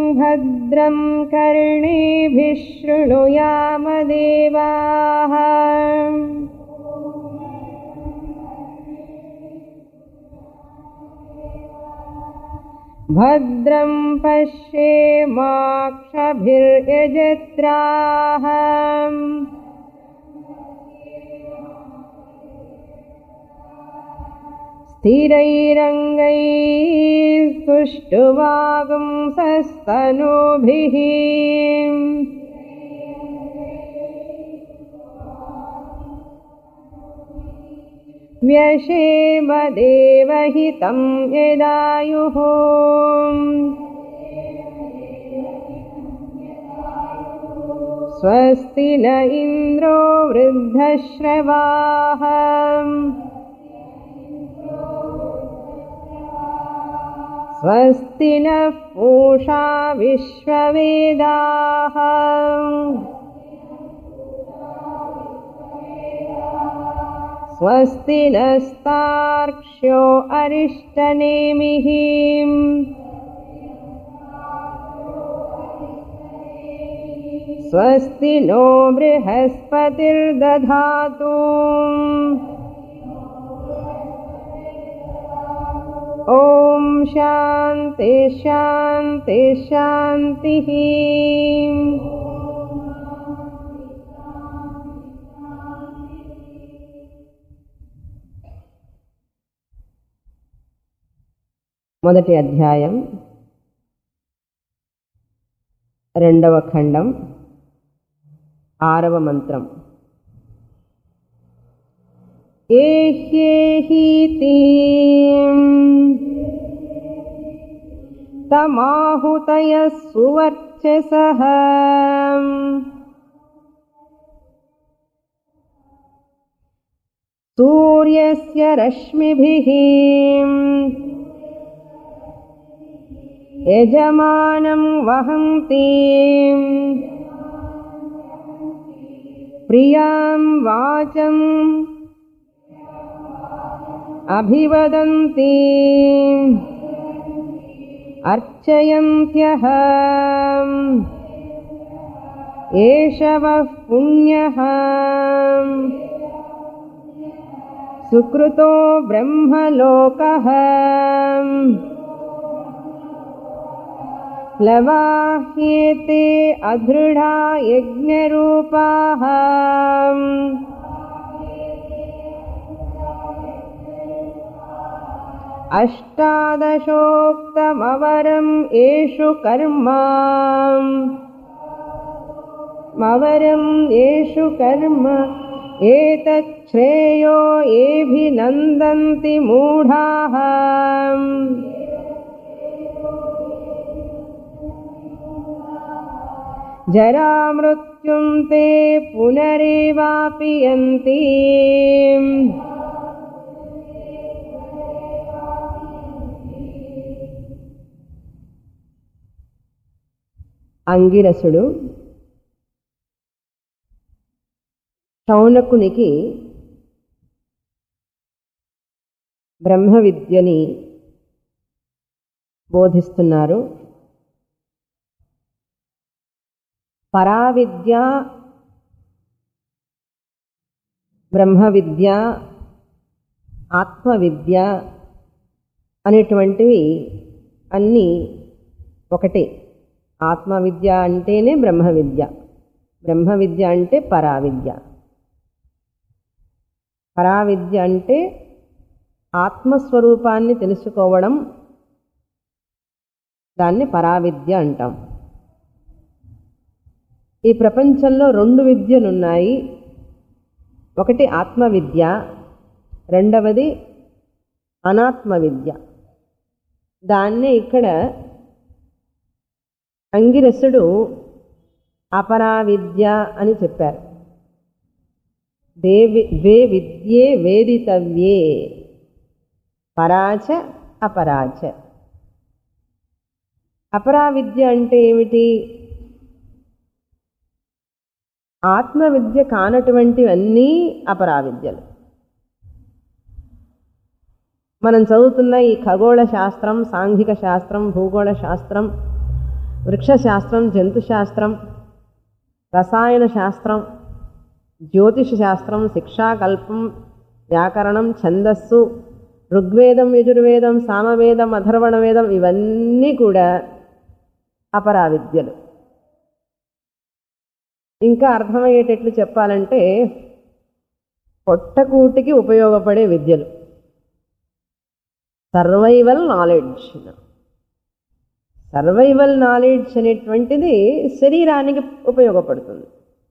भद्रं कर्णेभिः शृणुयामदेवाः भद्रं पश्येमाक्षभिर्यजत्राः स्थिरैरङ्गैः सुष्ठुवागुंसस्तनूभिः व्यशेमदेवहितं यदायुः स्वस्ति न इन्द्रो वृद्धश्रवाः स्वस्ति नः पूषा विश्ववेदाः स्वस्ति नस्तार्क्ष्यो अरिष्टनेमिः स्वस्ति नो बृहस्पतिर्दधातु ॐ शान्ति शान्ति शान्तिः మొదటి అధ్యాయం రెండవ ఖండం ఆరవ మంత్రం ఏహ్యేహీతి తమాహుతయ సువర్చసః సూర్యస్య రశ్మిభిः యజమానం వహంతి ప్రియాం వాచం అభివదంతి अर्चयन्त्यः एष वः पुण्यः सुकृतो ब्रह्मलोकः प्लवाह्येते अदृढा यज्ञरूपाः अष्टादशोक्तमवरम् एषु कर्म मवरम् एषु कर्म एतच्छ्रेयो येऽभिनन्दन्ति मूढाः जरामृत्युं ते पुनरेवापि यन्ति అంగిరసుడు శౌనకునికి బ్రహ్మ విద్యని బోధిస్తున్నారు పరావిద్య బ్రహ్మ విద్య ఆత్మవిద్య అనేటువంటివి అన్నీ ఒకటే ఆత్మ విద్య అంటేనే బ్రహ్మ విద్య బ్రహ్మ విద్య అంటే పరావిద్య పరావిద్య అంటే ఆత్మస్వరూపాన్ని తెలుసుకోవడం దాన్ని పరావిద్య అంటాం ఈ ప్రపంచంలో రెండు విద్యలు ఉన్నాయి ఒకటి ఆత్మ విద్య రెండవది అనాత్మ విద్య దాన్నే ఇక్కడ అంగిరసుడు అపరావిద్య అని చెప్పారు దేవి వే విద్యే వేదితవ్యే పరాచ అపరాచ అపరావిద్య అంటే ఏమిటి ఆత్మ విద్య కానటువంటివన్నీ అపరావిద్యలు మనం చదువుతున్న ఈ ఖగోళ శాస్త్రం సాంఘిక శాస్త్రం భూగోళ శాస్త్రం వృక్షశాస్త్రం జంతుశాస్త్రం రసాయన శాస్త్రం జ్యోతిష శాస్త్రం శిక్షాకల్పం వ్యాకరణం ఛందస్సు ఋగ్వేదం యజుర్వేదం సామవేదం అధర్వణ వేదం ఇవన్నీ కూడా అపరా విద్యలు ఇంకా అర్థమయ్యేటట్లు చెప్పాలంటే పొట్టకూటికి ఉపయోగపడే విద్యలు సర్వైవల్ నాలెడ్జ్ సర్వైవల్ నాలెడ్జ్ అనేటువంటిది శరీరానికి ఉపయోగపడుతుంది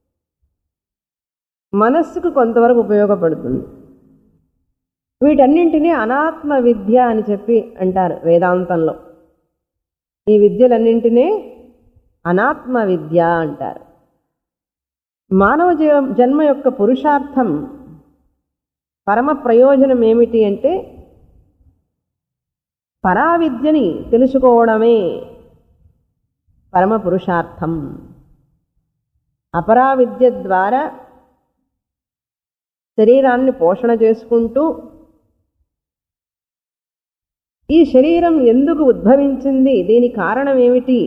మనస్సుకు కొంతవరకు ఉపయోగపడుతుంది వీటన్నింటినీ అనాత్మ విద్య అని చెప్పి అంటారు వేదాంతంలో ఈ విద్యలన్నింటినీ అనాత్మ విద్య అంటారు మానవ జీవ- జన్మ యొక్క పురుషార్థం పరమ ప్రయోజనం ఏమిటి అంటే పరావిద్యని తెలుసుకోవడమే పరమ పురుషార్థం అపరావిద్య ద్వారా శరీరాన్ని పోషణ చేసుకుంటూ ఈ శరీరం ఎందుకు ఉద్భవించింది దీని కారణం ఏమిటి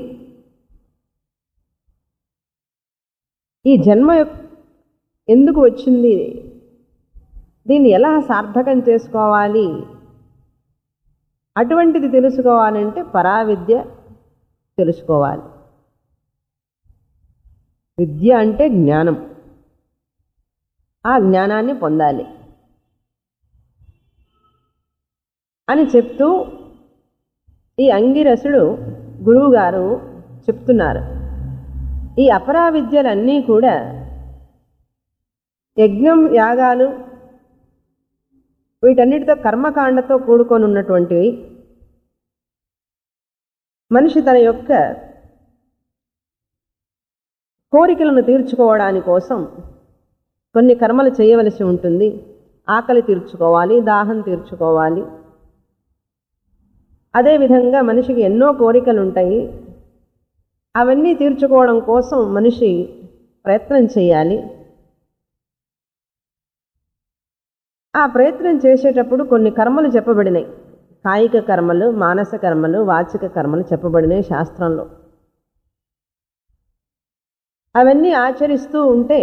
ఈ జన్మ యొక్- ఎందుకు వచ్చింది దీన్ని ఎలా సార్థకం చేసుకోవాలి అటువంటిది తెలుసుకోవాలంటే పరావిద్య తెలుసుకోవాలి విద్య అంటే జ్ఞానం ఆ జ్ఞానాన్ని పొందాలి అని చెప్తూ ఈ అంగిరసుడు గురువుగారు చెప్తున్నారు ఈ అపరా విద్యలన్నీ కూడా యజ్ఞం యాగాలు వీటన్నిటితో కర్మకాండతో కూడుకొని ఉన్నటువంటివి మనిషి తన యొక్క కోరికలను తీర్చుకోవడాని కోసం కొన్ని కర్మలు చేయవలసి ఉంటుంది ఆకలి తీర్చుకోవాలి దాహం తీర్చుకోవాలి అదేవిధంగా మనిషికి ఎన్నో కోరికలు ఉంటాయి అవన్నీ తీర్చుకోవడం కోసం మనిషి ప్రయత్నం చేయాలి ఆ ప్రయత్నం చేసేటప్పుడు కొన్ని కర్మలు చెప్పబడినాయి కాయిక కర్మలు మానస కర్మలు వాచిక కర్మలు చెప్పబడినాయి శాస్త్రంలో అవన్నీ ఆచరిస్తూ ఉంటే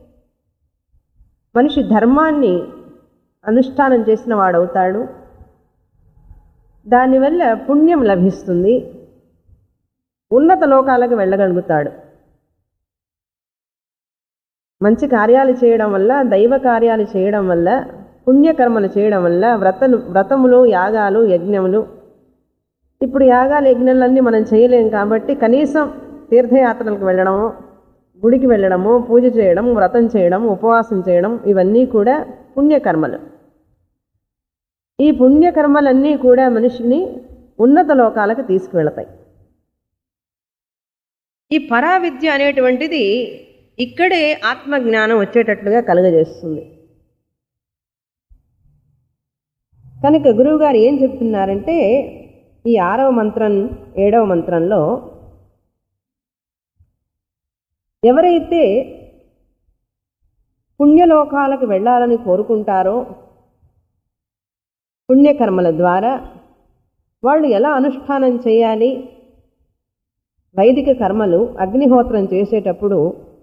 మనిషి ధర్మాన్ని అనుష్ఠానం చేసిన వాడవుతాడు దానివల్ల పుణ్యం లభిస్తుంది ఉన్నత లోకాలకు వెళ్ళగలుగుతాడు మంచి కార్యాలు చేయడం వల్ల దైవ కార్యాలు చేయడం వల్ల పుణ్యకర్మలు చేయడం వల్ల వ్రతలు వ్రతములు యాగాలు యజ్ఞములు ఇప్పుడు యాగాలు యజ్ఞాలన్నీ మనం చేయలేం కాబట్టి కనీసం తీర్థయాత్రలకు వెళ్ళడము గుడికి వెళ్ళడము పూజ చేయడం వ్రతం చేయడం ఉపవాసం చేయడం ఇవన్నీ కూడా పుణ్యకర్మలు ఈ పుణ్యకర్మలన్నీ కూడా మనిషిని ఉన్నత లోకాలకు తీసుకువెళతాయి ఈ పరావిద్య అనేటువంటిది ఇక్కడే ఆత్మజ్ఞానం వచ్చేటట్లుగా కలుగజేస్తుంది కనుక గురువుగారు ఏం చెప్తున్నారంటే ఈ ఆరవ మంత్రం ఏడవ మంత్రంలో ఎవరైతే పుణ్యలోకాలకు వెళ్ళాలని కోరుకుంటారో పుణ్యకర్మల ద్వారా వాళ్ళు ఎలా అనుష్ఠానం చేయాలి వైదిక కర్మలు అగ్నిహోత్రం చేసేటప్పుడు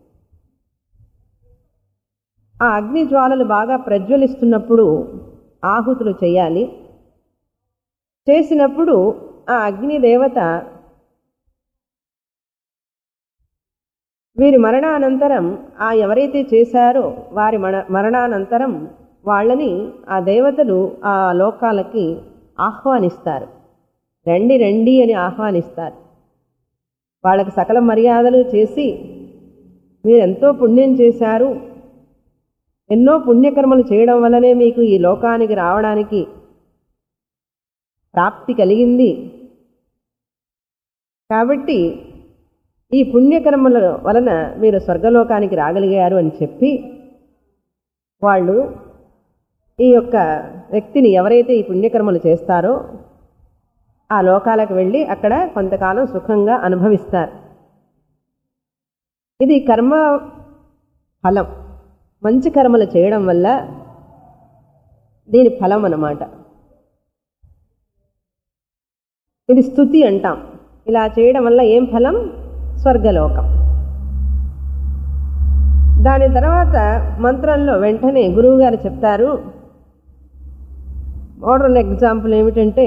ఆ అగ్ని జ్వాలలు బాగా ప్రజ్వలిస్తున్నప్పుడు ఆహుతులు చేయాలి చేసినప్పుడు ఆ అగ్ని దేవత వీరి మరణానంతరం ఆ ఎవరైతే చేశారో వారి మర మరణానంతరం వాళ్ళని ఆ దేవతలు ఆ లోకాలకి ఆహ్వానిస్తారు రండి రండి అని ఆహ్వానిస్తారు వాళ్ళకి సకల మర్యాదలు చేసి మీరెంతో పుణ్యం చేశారు ఎన్నో పుణ్యకర్మలు చేయడం వల్లనే మీకు ఈ లోకానికి రావడానికి ప్రాప్తి కలిగింది కాబట్టి ఈ పుణ్యకర్మల వలన మీరు స్వర్గలోకానికి రాగలిగారు అని చెప్పి వాళ్ళు ఈ యొక్క వ్యక్తిని ఎవరైతే ఈ పుణ్యకర్మలు చేస్తారో ఆ లోకాలకు వెళ్ళి అక్కడ కొంతకాలం సుఖంగా అనుభవిస్తారు ఇది కర్మ ఫలం మంచి కర్మలు చేయడం వల్ల దీని ఫలం అన్నమాట ఇది స్థుతి అంటాం ఇలా చేయడం వల్ల ఏం ఫలం స్వర్గలోకం దాని తర్వాత మంత్రంలో వెంటనే గురువు గారు చెప్తారు మోడర్న్ ఎగ్జాంపుల్ ఏమిటంటే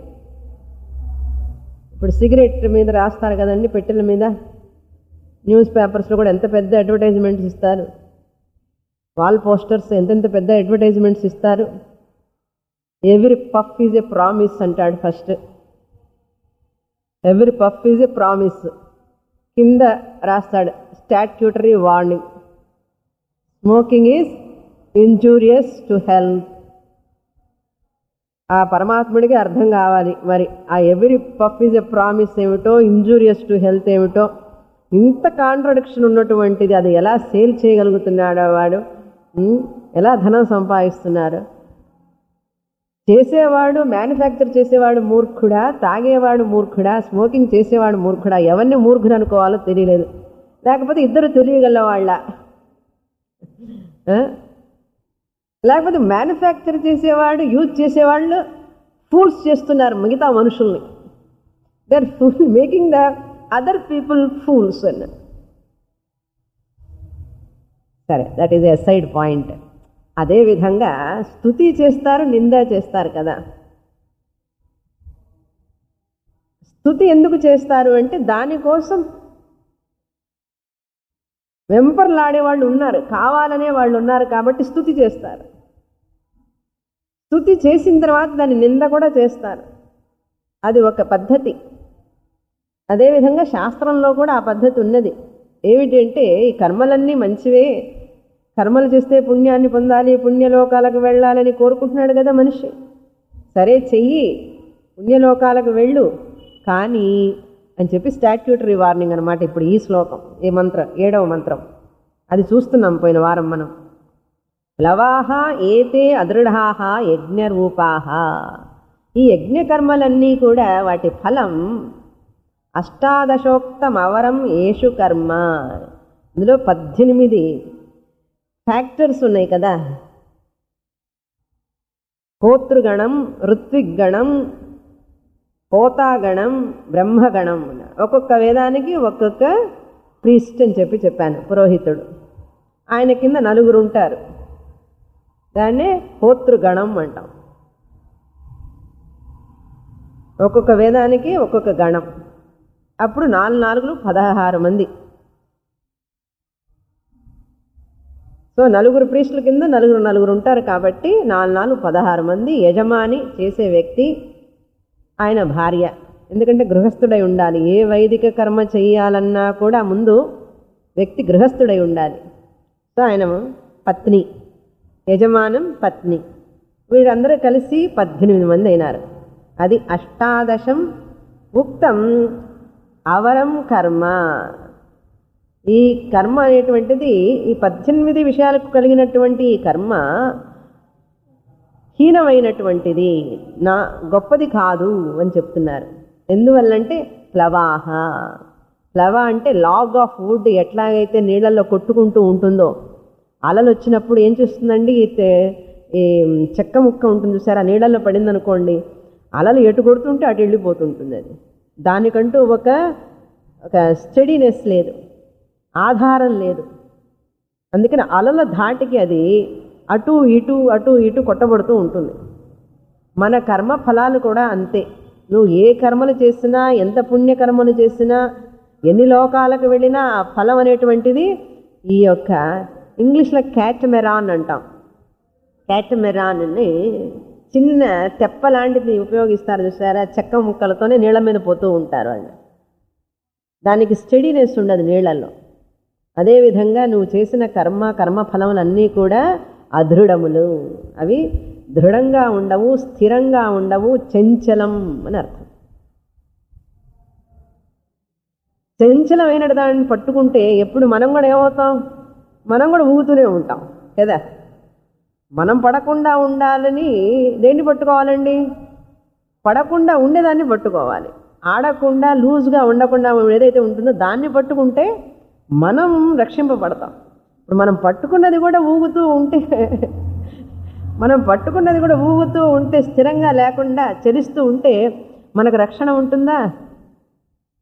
ఇప్పుడు సిగరెట్ మీద రాస్తారు కదండి పెట్టెల మీద న్యూస్ పేపర్స్లో కూడా ఎంత పెద్ద అడ్వర్టైజ్మెంట్స్ ఇస్తారు వాల్ పోస్టర్స్ ఎంతెంత పెద్ద అడ్వర్టైజ్మెంట్స్ ఇస్తారు every puff is a promise అంటాడు first every puff is a promise కింద రాస్తాడు statutory warning smoking is injurious to health ఆ పరమాత్ముడికి అర్థం కావాలి మరి ఆ every puff is a promise ఏమిటో ఇంజూరియస్ టు హెల్త్ ఏమిటో ఇంత కాంట్రడిక్షన్ ఉన్నటువంటిది అది ఎలా సేల్ చేయగలుగుతున్నాడో వాడు ఉమ్, ఎలా ధనం సంపాదిస్తున్నాడు చేసేవాడు మ్యానుఫ్యాక్చర్ చేసేవాడు మూర్ఖుడా తాగేవాడు మూర్ఖుడా స్మోకింగ్ చేసేవాడు మూర్ఖుడా ఎవరిని మూర్ఖుడు అనుకోవాలో తెలియలేదు లేకపోతే ఇద్దరు తెలియగల వాళ్ళ ఆ? లేకపోతే మ్యానుఫ్యాక్చర్ చేసేవాడు యూజ్ చేసేవాళ్ళు ఫూల్స్ చేస్తున్నారు మిగతా మనుషుల్ని they are fool making the other people fools అన్న సరే that is a side point అదేవిధంగా స్థుతి చేస్తారు నింద చేస్తారు కదా స్థుతి ఎందుకు చేస్తారు అంటే దానికోసం వెంపర్లాడే వాళ్ళు ఉన్నారు కావాలనే వాళ్ళు ఉన్నారు కాబట్టి స్థుతి చేస్తారు స్థుతి చేసిన తర్వాత దాని నింద కూడా చేస్తారు అది ఒక పద్ధతి అదేవిధంగా శాస్త్రంలో కూడా ఆ పద్ధతి ఉన్నది ఏమిటంటే ఈ కర్మలన్నీ మంచివే కర్మలు చేస్తే పుణ్యాన్ని పొందాలి పుణ్యలోకాలకు వెళ్ళాలని కోరుకుంటున్నాడు కదా మనిషి సరే చెయ్యి పుణ్యలోకాలకు వెళ్ళు కానీ అని చెప్పి స్టాట్యూటరీ వార్నింగ్ అనమాట ఇప్పుడు ఈ శ్లోకం ఏ మంత్రం ఏడవ మంత్రం అది చూస్తున్నాం పోయిన వారం మనం లవాహ ఏతే అదృఢాహ యజ్ఞరూపాహ ఈ యజ్ఞకర్మలన్నీ కూడా వాటి ఫలం అష్టాదశోక్తం అవరం ఏషు కర్మ ఇందులో పద్దెనిమిది ఫ్యాక్టర్స్ ఉన్నాయి కదా హోతృగణం ఋత్విగ్గణం హోతాగణం బ్రహ్మగణం ఒక్కొక్క వేదానికి ఒక్కొక్క ప్రీస్ట్ అని చెప్పి చెప్పాను పురోహితుడు ఆయన కింద నలుగురు ఉంటారు దాన్నే హోతృగణం అంటాం ఒక్కొక్క వేదానికి ఒక్కొక్క గణం అప్పుడు నాలుగు నాలుగులు పదహారు మంది సో నలుగురు ప్రీస్టుల కింద నలుగురు నలుగురు ఉంటారు కాబట్టి నాలుగు నాలుగు పదహారు మంది యజమాని చేసే వ్యక్తి ఆయన భార్య ఎందుకంటే గృహస్థుడై ఉండాలి ఏ వైదిక కర్మ చేయాలన్నా కూడా ముందు వ్యక్తి గృహస్థుడై ఉండాలి సో ఆయన పత్ని యజమానం పత్ని వీరందరూ కలిసి పద్దెనిమిది మంది అయినారు అది అష్టాదశం ఉక్తం అవరం కర్మ ఈ కర్మ అనేటువంటిది ఈ పద్దెనిమిది విషయాలకు కలిగినటువంటి ఈ కర్మ హీనమైనటువంటిది నా గొప్పది కాదు అని చెప్తున్నారు ఎందువల్లంటే ప్లవాహ ప్లవ అంటే లాగ్ ఆఫ్ వుడ్ ఎట్లాగైతే నీళ్ళల్లో కొట్టుకుంటూ ఉంటుందో అలలు వచ్చినప్పుడు ఏం చేస్తుందండి ఈ తె- ఈ చెక్క ముక్క ఉంటుంది చూసారా నీళ్ళల్లో పడింది అనుకోండి అలలు ఎటు కొడుతుంటే అటు వెళ్ళిపోతుంటుంది అది దానికంటూ ఒక ఒక స్టడీనెస్ లేదు ఆధారం లేదు అందుకని అలల ధాటికి అది అటు ఇటు అటు ఇటు కొట్టబడుతూ ఉంటుంది మన కర్మ ఫలాలు కూడా అంతే నువ్వు ఏ కర్మలు చేసినా ఎంత పుణ్యకర్మలు చేసినా ఎన్ని లోకాలకు వెళ్ళినా ఆ ఫలం అనేటువంటిది ఈ యొక్క ఇంగ్లీష్లో క్యాటమెరాన్ అంటాం క్యాటమెరాన్ అని చిన్న తెప్ప లాంటిది ఉపయోగిస్తారు చూసారా చెక్క ముక్కలతోనే నీళ్ళ మీద పోతూ ఉంటారు వాళ్ళు దానికి స్టడీనెస్ ఉండదు నీళ్ళల్లో అదేవిధంగా నువ్వు చేసిన కర్మ కర్మ ఫలములన్నీ కూడా అదృఢములు అవి దృఢంగా ఉండవు స్థిరంగా ఉండవు చంచలం అని అర్థం చంచలమైన దాన్ని పట్టుకుంటే ఎప్పుడు మనం కూడా ఏమవుతాం మనం కూడా ఊగుతూనే ఉంటాం కదా మనం పడకుండా ఉండాలని దేన్ని పట్టుకోవాలండి పడకుండా ఉండేదాన్ని పట్టుకోవాలి ఆడకుండా లూజ్గా ఉండకుండా ఏదైతే ఉంటుందో దాన్ని పట్టుకుంటే మనం రక్షింపబడతాం ఇప్పుడు మనం పట్టుకున్నది కూడా ఊగుతూ ఉంటే మనం పట్టుకున్నది కూడా ఊగుతూ ఉంటే స్థిరంగా లేకుండా చలిస్తూ ఉంటే మనకు రక్షణ ఉంటుందా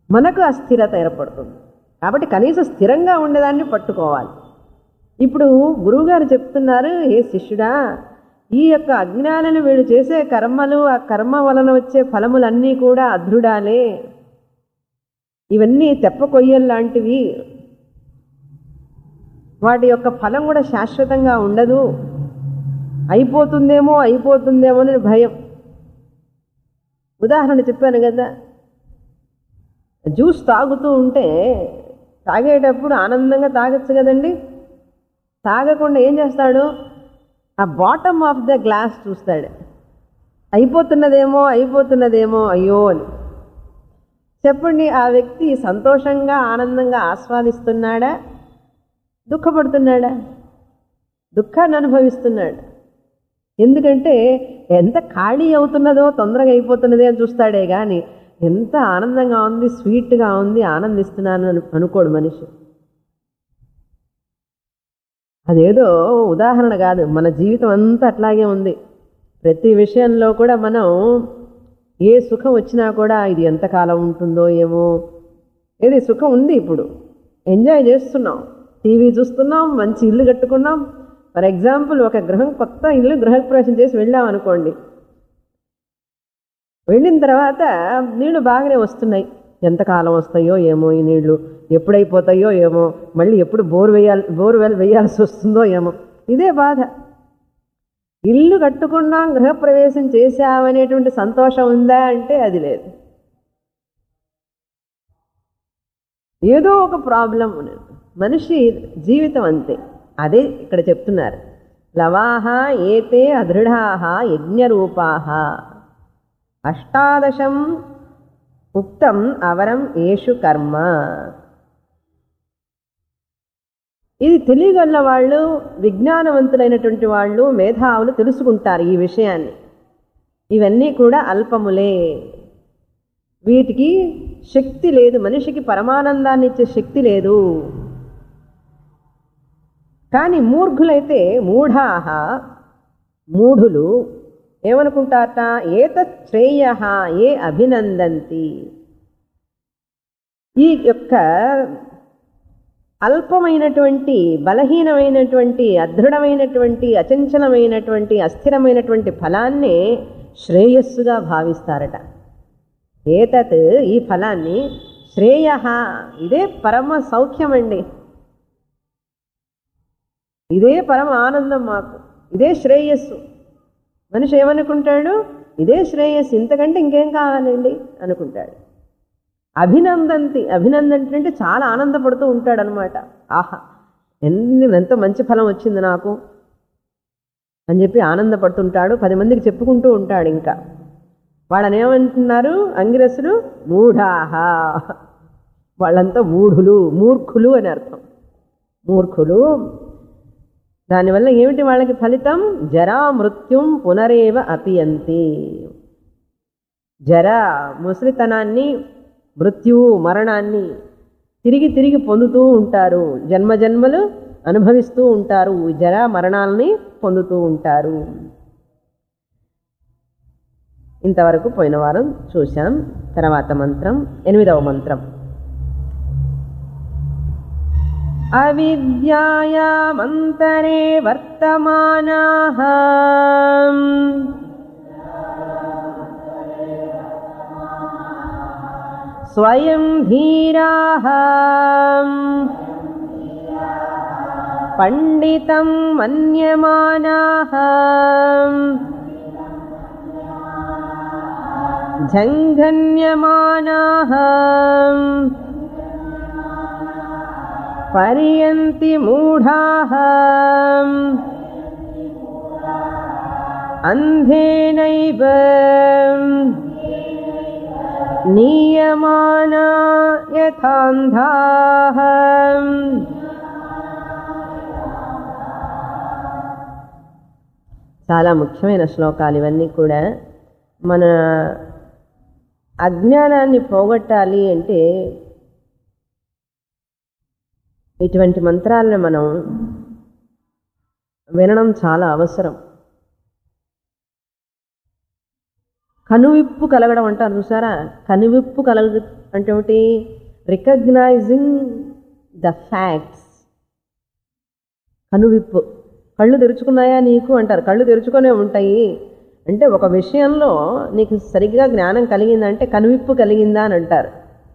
మనకు అస్థిరత ఏర్పడుతుంది కాబట్టి కనీసం స్థిరంగా ఉండేదాన్ని పట్టుకోవాలి ఇప్పుడు గురువుగారు చెప్తున్నారు ఏ శిష్యుడా ఈ యొక్క అజ్ఞానులు వీడు చేసే కర్మలు ఆ కర్మ వలన వచ్చే ఫలములన్నీ కూడా అదృఢాలే ఇవన్నీ తెప్ప కొయ్యల్లాంటివి వాటి యొక్క ఫలం కూడా శాశ్వతంగా ఉండదు అయిపోతుందేమో అయిపోతుందేమో అని భయం ఉదాహరణ చెప్పాను కదా జ్యూస్ తాగుతూ ఉంటే తాగేటప్పుడు ఆనందంగా తాగొచ్చు కదండి తాగకుండా ఏం చేస్తాడు ఆ బాటమ్ ఆఫ్ ద గ్లాస్ చూస్తాడు అయిపోతున్నదేమో అయిపోతున్నదేమో అయ్యో అని చెప్పండి ఆ వ్యక్తి సంతోషంగా ఆనందంగా ఆస్వాదిస్తున్నాడా దుఃఖపడుతున్నాడా దుఃఖాన్ని అనుభవిస్తున్నాడు ఎందుకంటే ఎంత ఖాళీ అవుతున్నదో తొందరగా అయిపోతున్నదే అని చూస్తాడే కానీ ఎంత ఆనందంగా ఉంది స్వీట్గా ఉంది ఆనందిస్తున్నాను అని అనుకోడు మనిషి అదేదో ఉదాహరణ కాదు మన జీవితం అంతా అట్లాగే ఉంది ప్రతి విషయంలో కూడా మనం ఏ సుఖం వచ్చినా కూడా ఇది ఎంతకాలం ఉంటుందో ఏమో ఏది సుఖం ఉంది ఇప్పుడు ఎంజాయ్ చేస్తున్నాం టీవీ చూస్తున్నాం మంచి ఇల్లు కట్టుకున్నాం ఫర్ ఎగ్జాంపుల్ ఒక గృహం కొత్త ఇల్లు గృహప్రవేశం చేసి వెళ్ళాం అనుకోండి వెళ్ళిన తర్వాత నీళ్లు బాగానే వస్తున్నాయి ఎంతకాలం వస్తాయో ఏమో ఈ నీళ్లు ఎప్పుడైపోతాయో ఏమో మళ్ళీ ఎప్పుడు బోర్ వేయాలి బోర్ వెల్ వేయాల్సి వస్తుందో ఏమో ఇదే బాధ ఇల్లు కట్టుకున్నాం గృహప్రవేశం చేశామనేటువంటి సంతోషం ఉందా అంటే అది లేదు ఏదో ఒక ప్రాబ్లం ఉన్నది మనిషి జీవితం అంతే అదే ఇక్కడ చెప్తున్నారు లవాహ ఏతే అదృఢాహ యజ్ఞరూపాహ అష్టాదశం ఉక్తం అవరం ఏషు కర్మ ఇది తెలియగల వాళ్ళు విజ్ఞానవంతులైనటువంటి వాళ్ళు మేధావులు తెలుసుకుంటారు ఈ విషయాన్ని ఇవన్నీ కూడా అల్పములే వీటికి శక్తి లేదు మనిషికి పరమానందాన్ని ఇచ్చే శక్తి లేదు కానీ మూర్ఘులైతే మూఢాహ మూఢులు ఏమనుకుంటారట ఏతత్ శ్రేయ ఏ అభినందంతి ఈ యొక్క అల్పమైనటువంటి బలహీనమైనటువంటి అదృఢమైనటువంటి అచంచలమైనటువంటి అస్థిరమైనటువంటి ఫలాన్ని శ్రేయస్సుగా భావిస్తారట ఏతత్ ఈ ఫలాన్ని శ్రేయ ఇదే పరమ సౌఖ్యమండి ఇదే పరమ ఆనందం మాకు ఇదే శ్రేయస్సు మనిషి ఏమనుకుంటాడు ఇదే శ్రేయస్సు ఇంతకంటే ఇంకేం కావాలండి అనుకుంటాడు అభినందంతి అభినందంతి అంటే చాలా ఆనందపడుతూ ఉంటాడు అనమాట ఆహా ఎన్ని ఎంత మంచి ఫలం వచ్చింది నాకు అని చెప్పి ఆనందపడుతుంటాడు పది మందికి చెప్పుకుంటూ ఉంటాడు ఇంకా వాళ్ళని ఏమంటున్నారు అంగిరసులు మూఢాహ వాళ్ళంతా మూఢులు మూర్ఖులు అని అర్థం మూర్ఖులు దానివల్ల ఏమిటి వాళ్ళకి ఫలితం జరా మృత్యుం పునరేవ అపియంతి జర ముసలితనాన్ని మృత్యువు మరణాన్ని తిరిగి తిరిగి పొందుతూ ఉంటారు జన్మ జన్మలు అనుభవిస్తూ ఉంటారు జర మరణాలని పొందుతూ ఉంటారు ఇంతవరకు పోయిన వారం చూశాం తర్వాత మంత్రం ఎనిమిదవ మంత్రం అవిద్యాయామంతరే వర్తమానాః స్వయం ధీరాः పండితం మన్యమానాः झङ्घन्यमानाः पर्यन्ति मूढाः अन्धेनैव नीयमाना यथान्धाः చాలా ముఖ్యమైన శ్లోకాలు ఇవన్నీ కూడా మన అజ్ఞానాన్ని పోగొట్టాలి అంటే ఇటువంటి మంత్రాలను మనం వినడం చాలా అవసరం కనువిప్పు కలగడం అంటారు చూసారా కనువిప్పు కలగ అంటే ఏమిటి రికగ్నైజింగ్ ద ఫ్యాక్ట్స్ కనువిప్పు కళ్ళు తెరుచుకున్నాయా నీకు అంటారు కళ్ళు తెరుచుకొనే ఉంటాయి అంటే ఒక విషయంలో నీకు సరిగ్గా జ్ఞానం కలిగిందంటే కనువిప్పు కలిగిందా అని అంటారు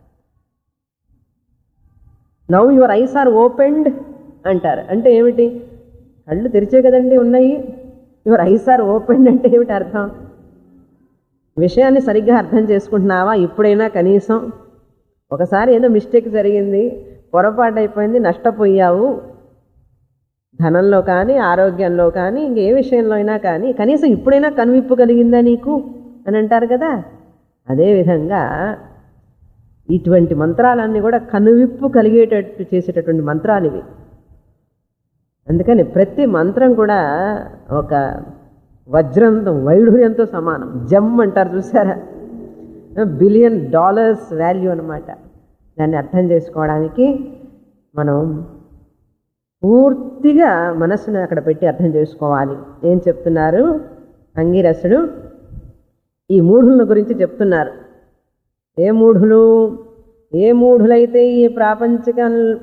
now your eyes are opened అంటారు అంటే ఏమిటి కళ్ళు తెరిచే కదండి ఉన్నాయి యువర్ ఐస్ ఆర్ ఓపెన్డ్ అంటే ఏమిటి అర్థం విషయాన్ని సరిగ్గా అర్థం చేసుకుంటున్నావా ఇప్పుడైనా కనీసం ఒకసారి ఏదో మిస్టేక్ జరిగింది పొరపాటు అయిపోయింది నష్టపోయావు ధనంలో కానీ ఆరోగ్యంలో కానీ ఇంకే విషయంలో అయినా కానీ కనీసం ఇప్పుడైనా కనువిప్పు కలిగిందా నీకు అని అంటారు కదా అదేవిధంగా ఇటువంటి మంత్రాలన్నీ కూడా కనువిప్పు కలిగేటట్టు చేసేటటువంటి మంత్రాలు ఇవి అందుకని ప్రతి మంత్రం కూడా ఒక వజ్రంతో వైఢూర్యంతో సమానం జమ్ అంటారు చూసారా బిలియన్ డాలర్స్ వాల్యూ అనమాట దాన్ని అర్థం చేసుకోవడానికి మనం పూర్తిగా మనస్సును అక్కడ పెట్టి అర్థం చేసుకోవాలి ఏం చెప్తున్నారు అంగిరసుడు ఈ మూఢుల గురించి చెప్తున్నారు ఏ మూఢులు ఏ మూఢులైతే ఈ ప్రాపంచిక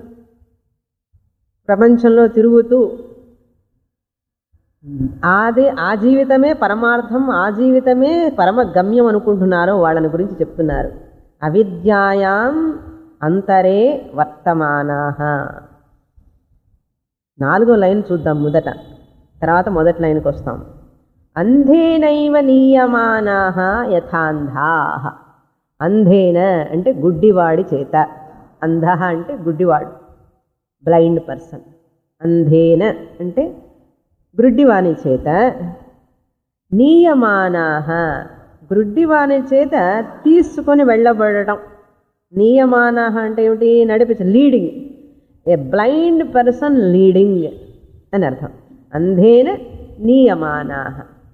ప్రపంచంలో తిరుగుతూ అదే ఆ జీవితమే పరమార్థం ఆ జీవితమే పరమ గమ్యం అనుకుంటున్నారో వాళ్ళని గురించి చెప్తున్నారు అవిద్యాయాం అంతరే వర్తమానా నాలుగో లైన్ చూద్దాం మొదట తర్వాత మొదటి లైన్కి వస్తాం అంధేనైవ నీయమానా యథాంధా అంధేన అంటే గుడ్డివాడి చేత అంధ అంటే గుడ్డివాడు బ్లైండ్ పర్సన్ అంధేన అంటే గ్రుడ్డివాణి చేత నీయమానాహ గ్రుడ్డివాణి చేత తీసుకొని వెళ్ళబడటం నీయమానాహ అంటే ఏమిటి నడిపించ leading a blind person leading అని అర్థం అంధేన నీయమానాహ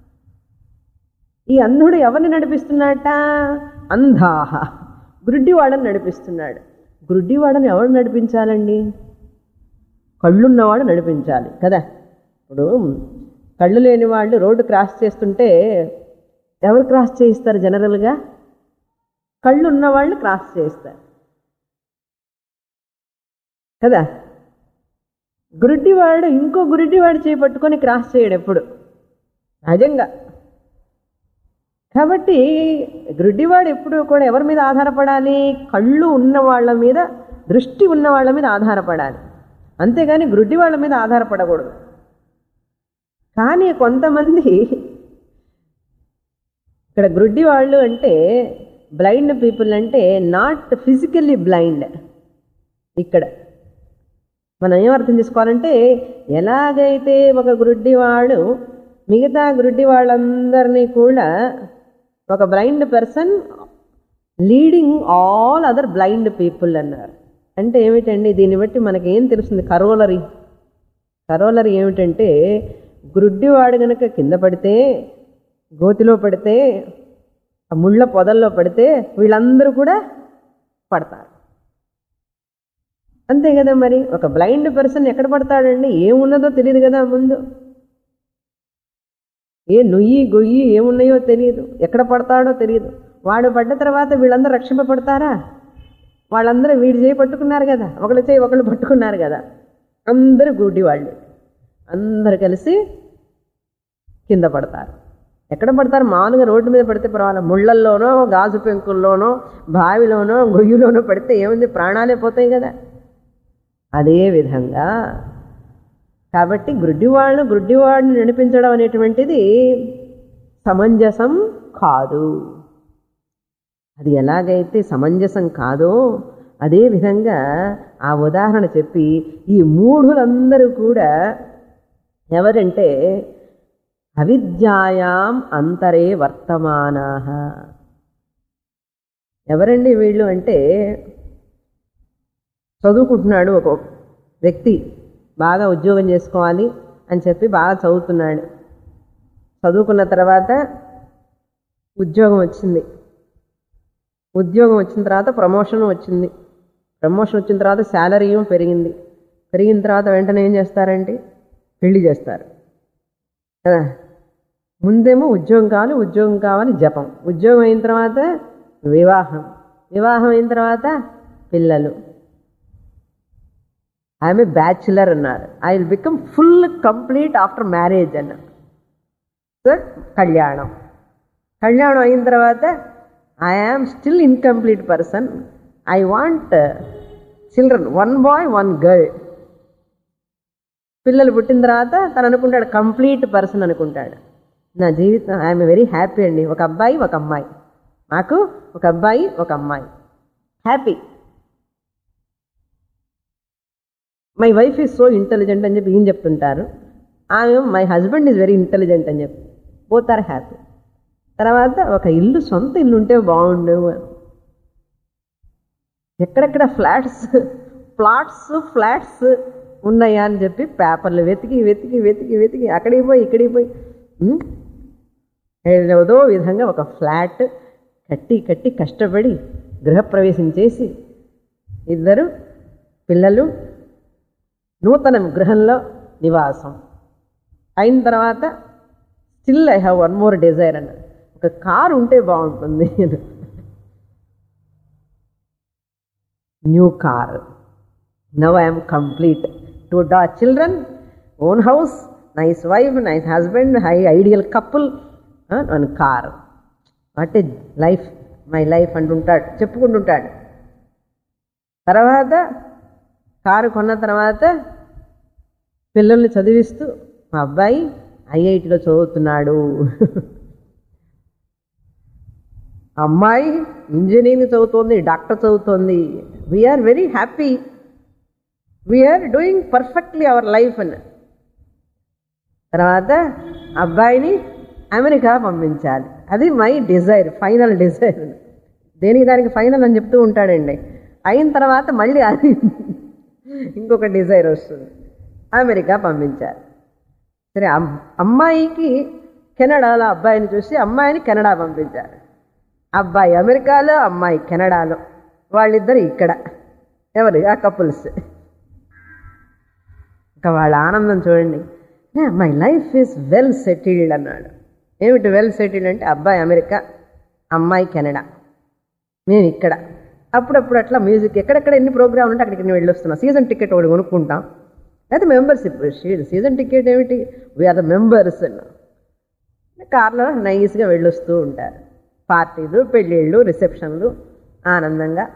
ఈ అంధుడు ఎవరిని నడిపిస్తున్నట అంధాహ గుడ్డివాడని నడిపిస్తున్నాడు గుడ్డివాడని ఎవరు నడిపించాలండి కళ్ళున్నవాడు నడిపించాలి కదా ఇప్పుడు కళ్ళు లేని వాళ్ళు రోడ్డు క్రాస్ చేస్తుంటే ఎవరు క్రాస్ చేయిస్తారు జనరల్గా కళ్ళు ఉన్నవాళ్ళు క్రాస్ చేయిస్తారు కదా గురుడ్డివాడు ఇంకో గురుడ్డివాడు చేపట్టుకొని క్రాస్ చేయడు ఎప్పుడు సహజంగా కాబట్టి గుడ్డివాడు ఎప్పుడు కూడా ఎవరి మీద ఆధారపడాలి కళ్ళు ఉన్న వాళ్ళ మీద దృష్టి ఉన్న వాళ్ళ మీద ఆధారపడాలి అంతేగాని గుడ్డి వాళ్ళ మీద ఆధారపడకూడదు కానీ కొంతమంది ఇక్కడ గుడ్డి వాళ్ళు అంటే బ్లైండ్ పీపుల్ అంటే నాట్ ఫిజికల్లీ బ్లైండ్ ఇక్కడ మనం ఏం అర్థం చేసుకోవాలంటే ఎలాగైతే ఒక గుడ్డివాడు మిగతా గుడ్డి వాళ్ళందరినీ కూడా ఒక blind person leading all other blind people అన్నారు అంటే ఏమిటండి దీన్ని బట్టి మనకి ఏం తెలుస్తుంది కరోలరీ కరోలరీ ఏమిటంటే గుడ్డివాడు గనక కింద పడితే గోతిలో పడితే ఆ ముళ్ళ పొదల్లో పడితే వీళ్ళందరూ కూడా పడతారు అంతే కదా మరి ఒక బ్లైండ్ పర్సన్ ఎక్కడ పడతాడండి ఏమున్నదో తెలియదు కదా ముందు ఏ నుయ్యి గొయ్యి ఏమున్నాయో తెలియదు ఎక్కడ పడతాడో తెలియదు వాడు పడ్డ తర్వాత వీళ్ళందరూ రక్షింపబడతారా వాళ్ళందరూ వీడి చేయి పట్టుకున్నారు కదా ఒకళ్ళ చేయి ఒకళ్ళు పట్టుకున్నారు కదా అందరూ గుడ్డి వాళ్ళు అందరు కలిసి కింద పడతారు ఎక్కడ పడతారు మామూలుగా రోడ్డు మీద పడితే పర్వాలేదు ముళ్ళల్లోనో గాజు పెంకుల్లోనో బావిలోనో గొయ్యిలోనో పడితే ఏముంది ప్రాణాలే పోతాయి కదా అదే విధంగా కాబట్టి గుడ్డివాళ్ళు గుడ్డివాడిని నడిపించడం అనేటువంటిది సమంజసం కాదు అది ఎలాగైతే సమంజసం కాదో అదే విధంగా ఆ ఉదాహరణ చెప్పి ఈ మూఢులందరూ కూడా ఎవరంటే అవిద్యాయాం అంతరే వర్తమానా ఎవరండి వీళ్ళు అంటే చదువుకుంటున్నాడు ఒక వ్యక్తి బాగా ఉద్యోగం చేసుకోవాలి అని చెప్పి బాగా చదువుతున్నాడు చదువుకున్న తర్వాత ఉద్యోగం వచ్చింది ఉద్యోగం వచ్చిన తర్వాత ప్రమోషన్ వచ్చింది ప్రమోషన్ వచ్చిన తర్వాత శాలరీ పెరిగింది పెరిగిన తర్వాత వెంటనే ఏం చేస్తారంటే పెళ్లి చేస్తారు కదా ముందేమో ఉద్యోగం కావాలి ఉద్యోగం కావాలి జపం ఉద్యోగం అయిన తర్వాత వివాహం వివాహం అయిన తర్వాత పిల్లలు ఐఎమ్ ఏ బ్యాచులర్ అన్నారు I will become full complete after marriage అన్నారు సార్ కళ్యాణం కళ్యాణం అయిన తర్వాత I am still incomplete person I want children one boy one girl పిల్లలు పుట్టిన తర్వాత తను అనుకుంటాడు కంప్లీట్ పర్సన్ అనుకుంటాడు నా జీవితం ఐఎమ్ వెరీ హ్యాపీ అండి ఒక అబ్బాయి ఒక అమ్మాయి నాకు ఒక అబ్బాయి ఒక అమ్మాయి happy my wife is so intelligent అని చెప్పి ఈయన చెప్తుంటారు ఆమె my husband is very intelligent అని చెప్పి బోత్ ఆర్ హ్యాపీ తర్వాత ఒక ఇల్లు సొంత ఇల్లు ఉంటే బాగుండు ఎక్కడెక్కడ ఫ్లాట్స్ ప్లాట్స్ ఫ్లాట్స్ ఉన్నాయా అని చెప్పి పేపర్లు వెతికి వెతికి వెతికి వెతికి అక్కడికి పోయి ఇక్కడికి పోయి ఉమ్, ఏదో విధంగా ఒక ఫ్లాట్ కట్టి కట్టి కష్టపడి గృహప్రవేశం చేసి ఇద్దరు పిల్లలు నూతన గృహంలో నివాసం అయిన తర్వాత still I have one more desire అన్న ఒక కారు ఉంటే బాగుంటుంది new car now I'm complete two డా children own house nice wife nice husband high ideal couple one car what is life my life అంటుంటాడు చెప్పుకుంటుంటాడు తర్వాత కారు కొన్న తర్వాత పిల్లల్ని చదివిస్తూ మా అబ్బాయి ఐఐటిలో చదువుతున్నాడు అమ్మాయి ఇంజనీరింగ్ చదువుతోంది డాక్టర్ చదువుతోంది we are very happy we are doing perfectly our life అని తర్వాత అబ్బాయిని అమెరికా పంపించాలి అది మై డిజైర్ ఫైనల్ డిజైర్ దేనికి దానికి ఫైనల్ అని చెప్తూ ఉంటాడండి అయిన తర్వాత మళ్ళీ అది ఇంకొక డిజైర్ వస్తుంది అమెరికా పంపించాలి సరే అమ్- అమ్మాయికి కెనడాలో అబ్బాయిని చూసి అమ్మాయిని కెనడా పంపించారు అబ్బాయి అమెరికాలో అమ్మాయి కెనడాలో వాళ్ళిద్దరు ఇక్కడ ఎవరు ఆ కపుల్స్ ఇంకా వాళ్ళ ఆనందం చూడండి my life is well settled అన్నాడు ఏమిటి వెల్ సెటిల్డ్ అంటే అబ్బాయి అమెరికా అమ్మాయి కెనడా మేము ఇక్కడ అప్పుడప్పుడు అట్లా మ్యూజిక్ ఎక్కడెక్కడ ఎన్ని ప్రోగ్రామ్ ఉంటే అక్కడికి నేను వెళ్ళొస్తున్నాం సీజన్ టికెట్ ఒకటి కొనుక్కుంటాం అయితే మెంబర్షిప్ సీజన్ టికెట్ ఏమిటి వీఆర్ ద మెంబర్స్ అన్నా కార్లో నైస్గా వెళ్ళొస్తూ ఉంటారు పార్టీలు పెళ్ళిళ్ళు రిసెప్షన్లు ఆనందంగా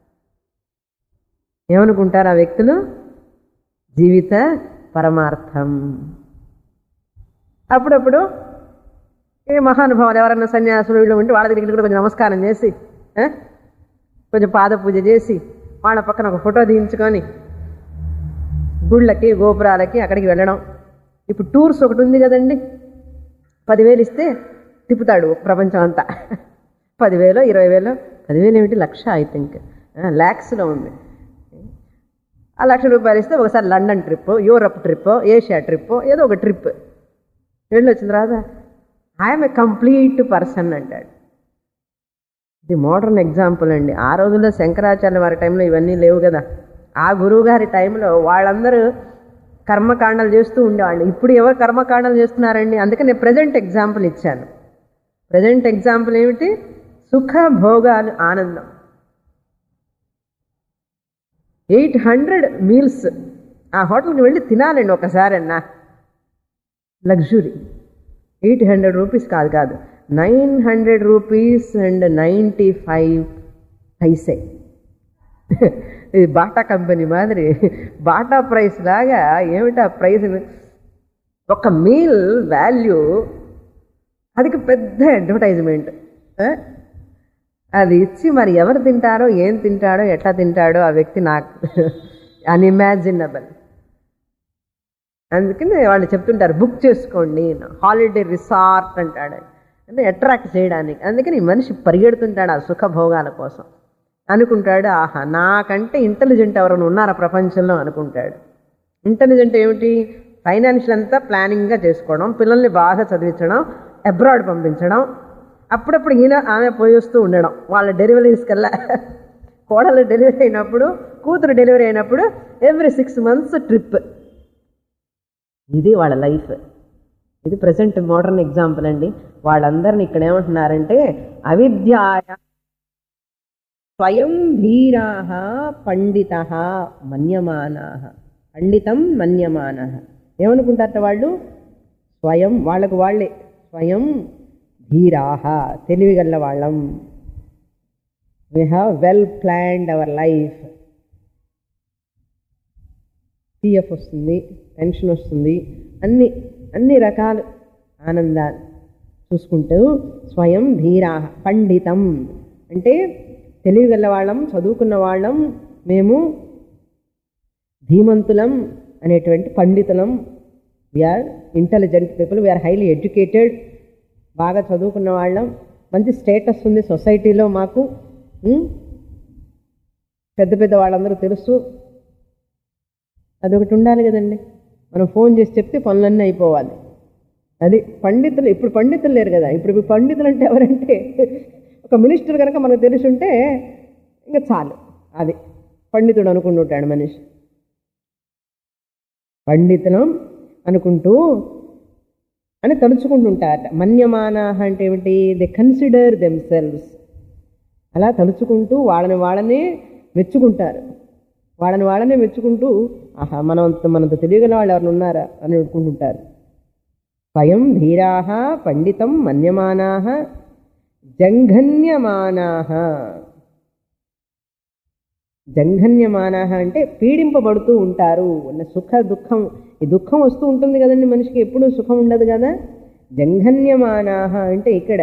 ఏమనుకుంటారు ఆ వ్యక్తులు జీవిత పరమార్థం అప్పుడప్పుడు ఏ మహానుభావులు ఎవరన్నా సన్యాసులు వీళ్ళు ఉంటే వాళ్ళ దగ్గరికి కూడా కొంచెం నమస్కారం చేసి ఆ? కొంచెం పాద పూజ చేసి వాళ్ళ పక్కన ఒక ఫోటో తీయించుకొని గుళ్ళకి గోపురాలకి అక్కడికి వెళ్ళడం ఇప్పుడు టూర్స్ ఒకటి ఉంది కదండి పదివేలు ఇస్తే తిప్పుతాడు ప్రపంచం అంతా పదివేలు ఇరవై వేలు పదివేలు ఏమిటి లక్ష ఐ థింక్ ల్యాక్స్లో ఉంది ఆ లక్ష రూపాయలు ఇస్తే ఒకసారి London trip Europe trip Asia trip ఏదో ఒక ట్రిప్ వెళ్ళి వచ్చిన తర్వాత ఐఎమ్ ఏ కంప్లీట్ పర్సన్ అంటాడు ఇది మోడర్న్ ఎగ్జాంపుల్ అండి ఆ రోజుల్లో శంకరాచార్య వారి టైంలో ఇవన్నీ లేవు కదా ఆ గురువు గారి టైంలో వాళ్ళందరూ కర్మకాండలు చేస్తూ ఉండేవాళ్ళు ఇప్పుడు ఎవరు కర్మకాండలు చేస్తున్నారండి అందుకే నేను ప్రజెంట్ ఎగ్జాంపుల్ ఇచ్చాను ప్రజెంట్ ఎగ్జాంపుల్ ఏమిటి సుఖ భోగాలు ఆనందం ఎయిట్ హండ్రెడ్ మీల్స్ ఆ హోటల్కి వెళ్ళి తినాలండి ఒకసారి అన్నా లగ్జరీ ఎయిట్ హండ్రెడ్ రూపీస్ కాదు కాదు nine hundred rupees and ninety five paise ఇది బాటా కంపెనీ మాదిరి బాటా ప్రైస్ లాగా ఏమిటా ప్రైస్ ఒక మీల్ వాల్యూ అదికి పెద్ద అడ్వర్టైజ్మెంట్ ఆ? అది ఇచ్చి మరి ఎవరు తింటారో ఏం తింటాడో ఎట్లా తింటాడో ఆ వ్యక్తి నాకు అన్ఇమాజినబుల్ అందుకని వాళ్ళు చెప్తుంటారు బుక్ చేసుకోండి హాలిడే రిసార్ట్ అంటాడు అంటే అట్రాక్ట్ చేయడానికి అందుకని ఈ మనిషి పరిగెడుతుంటాడు ఆ సుఖభోగాల కోసం అనుకుంటాడు ఆహా నాకంటే ఇంటెలిజెంట్ ఎవరైనా ఉన్నారా ప్రపంచంలో అనుకుంటాడు ఇంటెలిజెంట్ ఏమిటి ఫైనాన్షియల్ అంతా ప్లానింగ్గా చేసుకోవడం పిల్లల్ని బాగా చదివించడం అబ్రాడ్ పంపించడం అప్పుడప్పుడు ఈయన ఆమె పోయి వస్తూ ఉండడం వాళ్ళ డెలివరీస్ కల్లా కోడలు డెలివరీ అయినప్పుడు కూతురు డెలివరీ అయినప్పుడు ఎవ్రీ సిక్స్ మంత్స్ ట్రిప్ ఇది వాళ్ళ లైఫ్ ఇది ప్రజెంట్ మోడర్న్ ఎగ్జాంపుల్ అండి వాళ్ళందరిని ఇక్కడ ఏమంటున్నారంటే అవిద్యాయ స్వయం ధీరా పండిత మన్యమానా పండితం మన్యమాన ఏమనుకుంటారట వాళ్ళు స్వయం వాళ్ళకు వాళ్ళే స్వయం ధీరాహ తెలివిగల వాళ్ళం we have well planned our life PF వస్తుంది పెన్షన్ వస్తుంది అన్ని అన్ని రకాల ఆనందాలు చూసుకుంటూ స్వయం ధీరా పండితం అంటే తెలివిగల వాళ్ళం చదువుకున్న వాళ్ళం మేము ధీమంతులం అనేటువంటి పండితులం we are intelligent people we are highly educated బాగా చదువుకున్న వాళ్ళం మంచి స్టేటస్ ఉంది సొసైటీలో మాకు ఉం? పెద్ద పెద్ద వాళ్ళందరూ తెలుసు అదొకటి ఉండాలి కదండి మనం ఫోన్ చేసి చెప్తే పనులన్నీ అయిపోవాలి అది పండితులు ఇప్పుడు పండితులు లేరు కదా ఇప్పుడు ఇప్పుడు పండితులు అంటే ఎవరంటే ఒక మినిస్టర్ కనుక మనకు తెలిసి ఉంటే ఇంకా చాలు అది పండితుడు అనుకుంటుంటాడు మనిషి పండితులం అనుకుంటూ అని తలుచుకుంటుంటారట మన్యమాన అంటే ఏమిటి దే కన్సిడర్ దెమ్సెల్వ్స్ అలా తలుచుకుంటూ వాళ్ళని వాళ్ళనే మెచ్చుకుంటారు వాళ్ళని వాళ్ళనే మెచ్చుకుంటూ ఆహా మనం మనంత తెలియగల వాళ్ళు ఎవరిని ఉన్నారా అని అనుకుంటుంటారు స్వయం ధీరాహ పండితం మన్యమానాహ జంఘన్యమానాహ జంఘన్యమానాహ అంటే పీడింపబడుతూ ఉంటారు అన్న సుఖ దుఃఖం ఈ దుఃఖం వస్తూ ఉంటుంది కదండి మనిషికి ఎప్పుడూ సుఖం ఉండదు కదా జంఘన్యమానాహ అంటే ఇక్కడ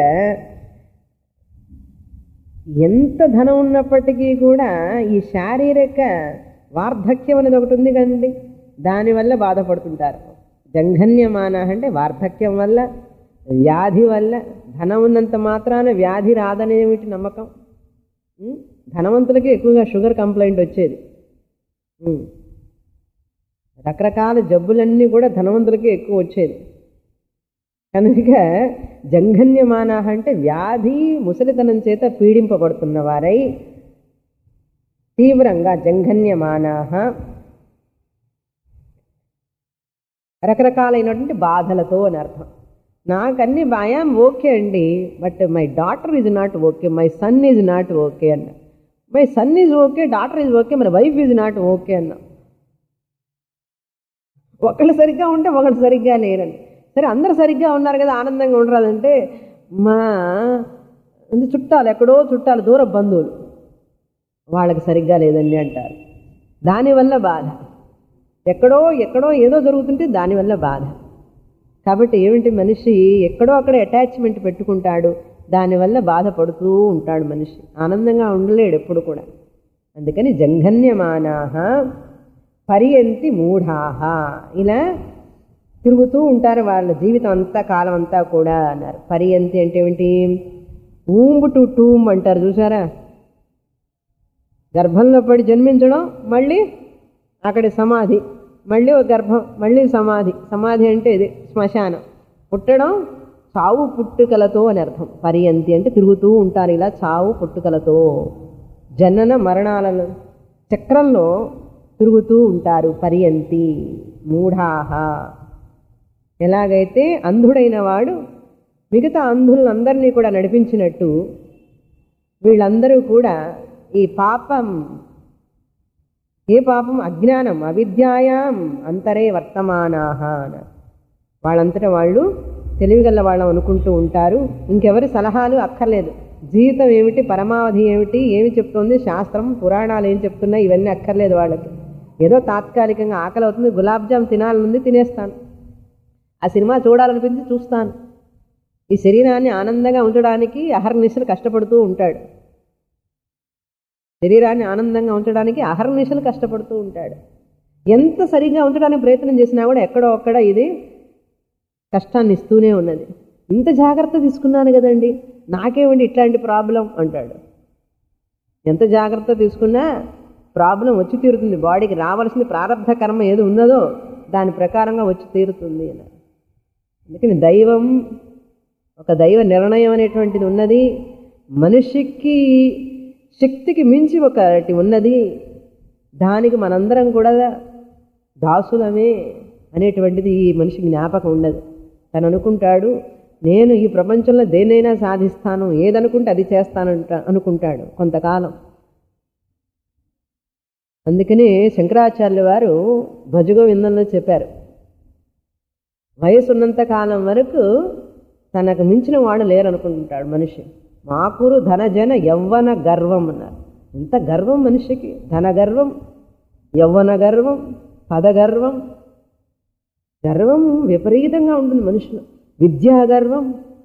ఎంత ధనం ఉన్నప్పటికీ కూడా ఈ శారీరక వార్ధక్యం అనేది ఒకటి ఉంది కదండి దానివల్ల బాధపడుతుంటారు జంఘన్యమాన అంటే వార్ధక్యం వల్ల వ్యాధి వల్ల ధనం ఉన్నంత మాత్రాన వ్యాధి రాదనేమిటి నమ్మకం ఉం? ధనవంతులకి ఎక్కువగా షుగర్ కంప్లైంట్ వచ్చేది ఉం. రకరకాల జబ్బులన్నీ కూడా ధనవంతులకి ఎక్కువ వచ్చేది కనుక జంఘన్యమాన అంటే వ్యాధి ముసలితనం చేత పీడింపబడుతున్న వారై తీవ్రంగా జంఘన్యమానా రకరకాలైనటువంటి బాధలతో అని అర్థం నాకన్నీ ఐఆమ్ ఓకే అండి but my daughter is not okay my son is not okay అన్న my son is okay daughter is okay మరి వైఫ్ ఈజ్ నాట్ ఓకే అన్న ఒకళ్ళు సరిగ్గా ఉంటే ఒకళ్ళు సరిగ్గా లేరని సరే అందరు సరిగ్గా ఉన్నారు కదా ఆనందంగా ఉండరాదంటే మా ఇది చుట్టాలు ఎక్కడో చుట్టాలు దూర బంధువులు వాళ్ళకి సరిగ్గా లేదండి అంటారు దానివల్ల బాధ ఎక్కడో ఎక్కడో ఏదో జరుగుతుంటే దానివల్ల బాధ కాబట్టి ఏమిటి మనిషి ఎక్కడో అక్కడ అటాచ్మెంట్ పెట్టుకుంటాడు దానివల్ల బాధపడుతూ ఉంటాడు మనిషి ఆనందంగా ఉండలేడు ఎప్పుడు కూడా అందుకని జంఘన్యమానాహ పర్యంతి మూఢాహ ఇలా తిరుగుతూ ఉంటారు వాళ్ళ జీవితం అంతా కాలం అంతా కూడా అన్నారు పర్యంతి అంటే ఏమిటి ఊంబు టు టూమ్ అంటారు చూసారా గర్భంలో పడి జన్మించడం మళ్ళీ అక్కడి సమాధి మళ్ళీ ఒక గర్భం మళ్ళీ సమాధి సమాధి అంటే ఇది శ్మశానం పుట్టడం చావు పుట్టుకలతో అని అర్థం పర్యంతి అంటే తిరుగుతూ ఉంటారు ఇలా చావు పుట్టుకలతో జనన మరణాలను చక్రంలో తిరుగుతూ ఉంటారు పర్యంతి మూఢాహ ఎలాగైతే అంధుడైన వాడు మిగతా అంధులందరినీ కూడా నడిపించినట్టు వీళ్ళందరూ కూడా ఈ పాపం ఏ పాపం అజ్ఞానం అవిద్యాయాం అంతరే వర్తమానాహ అన్నారు వాళ్ళంతటా వాళ్ళు తెలివిగల వాళ్ళం అనుకుంటూ ఉంటారు ఇంకెవరి సలహాలు అక్కర్లేదు జీవితం ఏమిటి పరమావధి ఏమిటి ఏమి చెప్తోంది శాస్త్రం పురాణాలు ఏం చెప్తున్నాయి ఇవన్నీ అక్కర్లేదు వాళ్ళకి ఏదో తాత్కాలికంగా ఆకలి అవుతుంది గులాబ్ జామ్ తినాలనుంది తినేస్తాను ఆ సినిమా చూడాలనిపించి చూస్తాను ఈ శరీరాన్ని ఆనందంగా ఉంచడానికి అహర్నిశలు కష్టపడుతూ ఉంటాడు శరీరాన్ని ఆనందంగా ఉంచడానికి అహర్నిశలు కష్టపడుతూ ఉంటాడు ఎంత సరిగ్గా ఉంచడానికి ప్రయత్నం చేసినా కూడా ఎక్కడో ఒక్కడ ఇది కష్టాన్ని ఇస్తూనే ఉన్నది ఇంత జాగ్రత్త తీసుకున్నాను కదండి నాకేమండి ఇట్లాంటి ప్రాబ్లం అంటాడు ఎంత జాగ్రత్త తీసుకున్నా ప్రాబ్లం వచ్చి తీరుతుంది బాడీకి రావాల్సిన ప్రారంభ కర్మ ఏది ఉన్నదో దాని ప్రకారంగా వచ్చి తీరుతుంది అని అందుకని దైవం ఒక దైవ నిర్ణయం అనేటువంటిది ఉన్నది మనిషికి శక్తికి మించి ఒకటి ఉన్నది దానికి మనందరం కూడా దాసులమే అనేటువంటిది ఈ మనిషి జ్ఞాపకం ఉండదు తను అనుకుంటాడు నేను ఈ ప్రపంచంలో దేనైనా సాధిస్తాను ఏదనుకుంటే అది చేస్తానంట అనుకుంటాడు కొంతకాలం అందుకని శంకరాచార్యుల వారు భజగోవిందంలో చెప్పారు వయసు ఉన్నంత కాలం వరకు తనకు మించిన వాడు లేరనుకుంటాడు మనిషి మాకురు ధనజన యవ్వన గర్వం అన్నారు ఎంత గర్వం మనిషికి ధన గర్వం యవ్వన గర్వం పద గర్వం గర్వం విపరీతంగా ఉంటుంది మనుషులు విద్యా గర్వం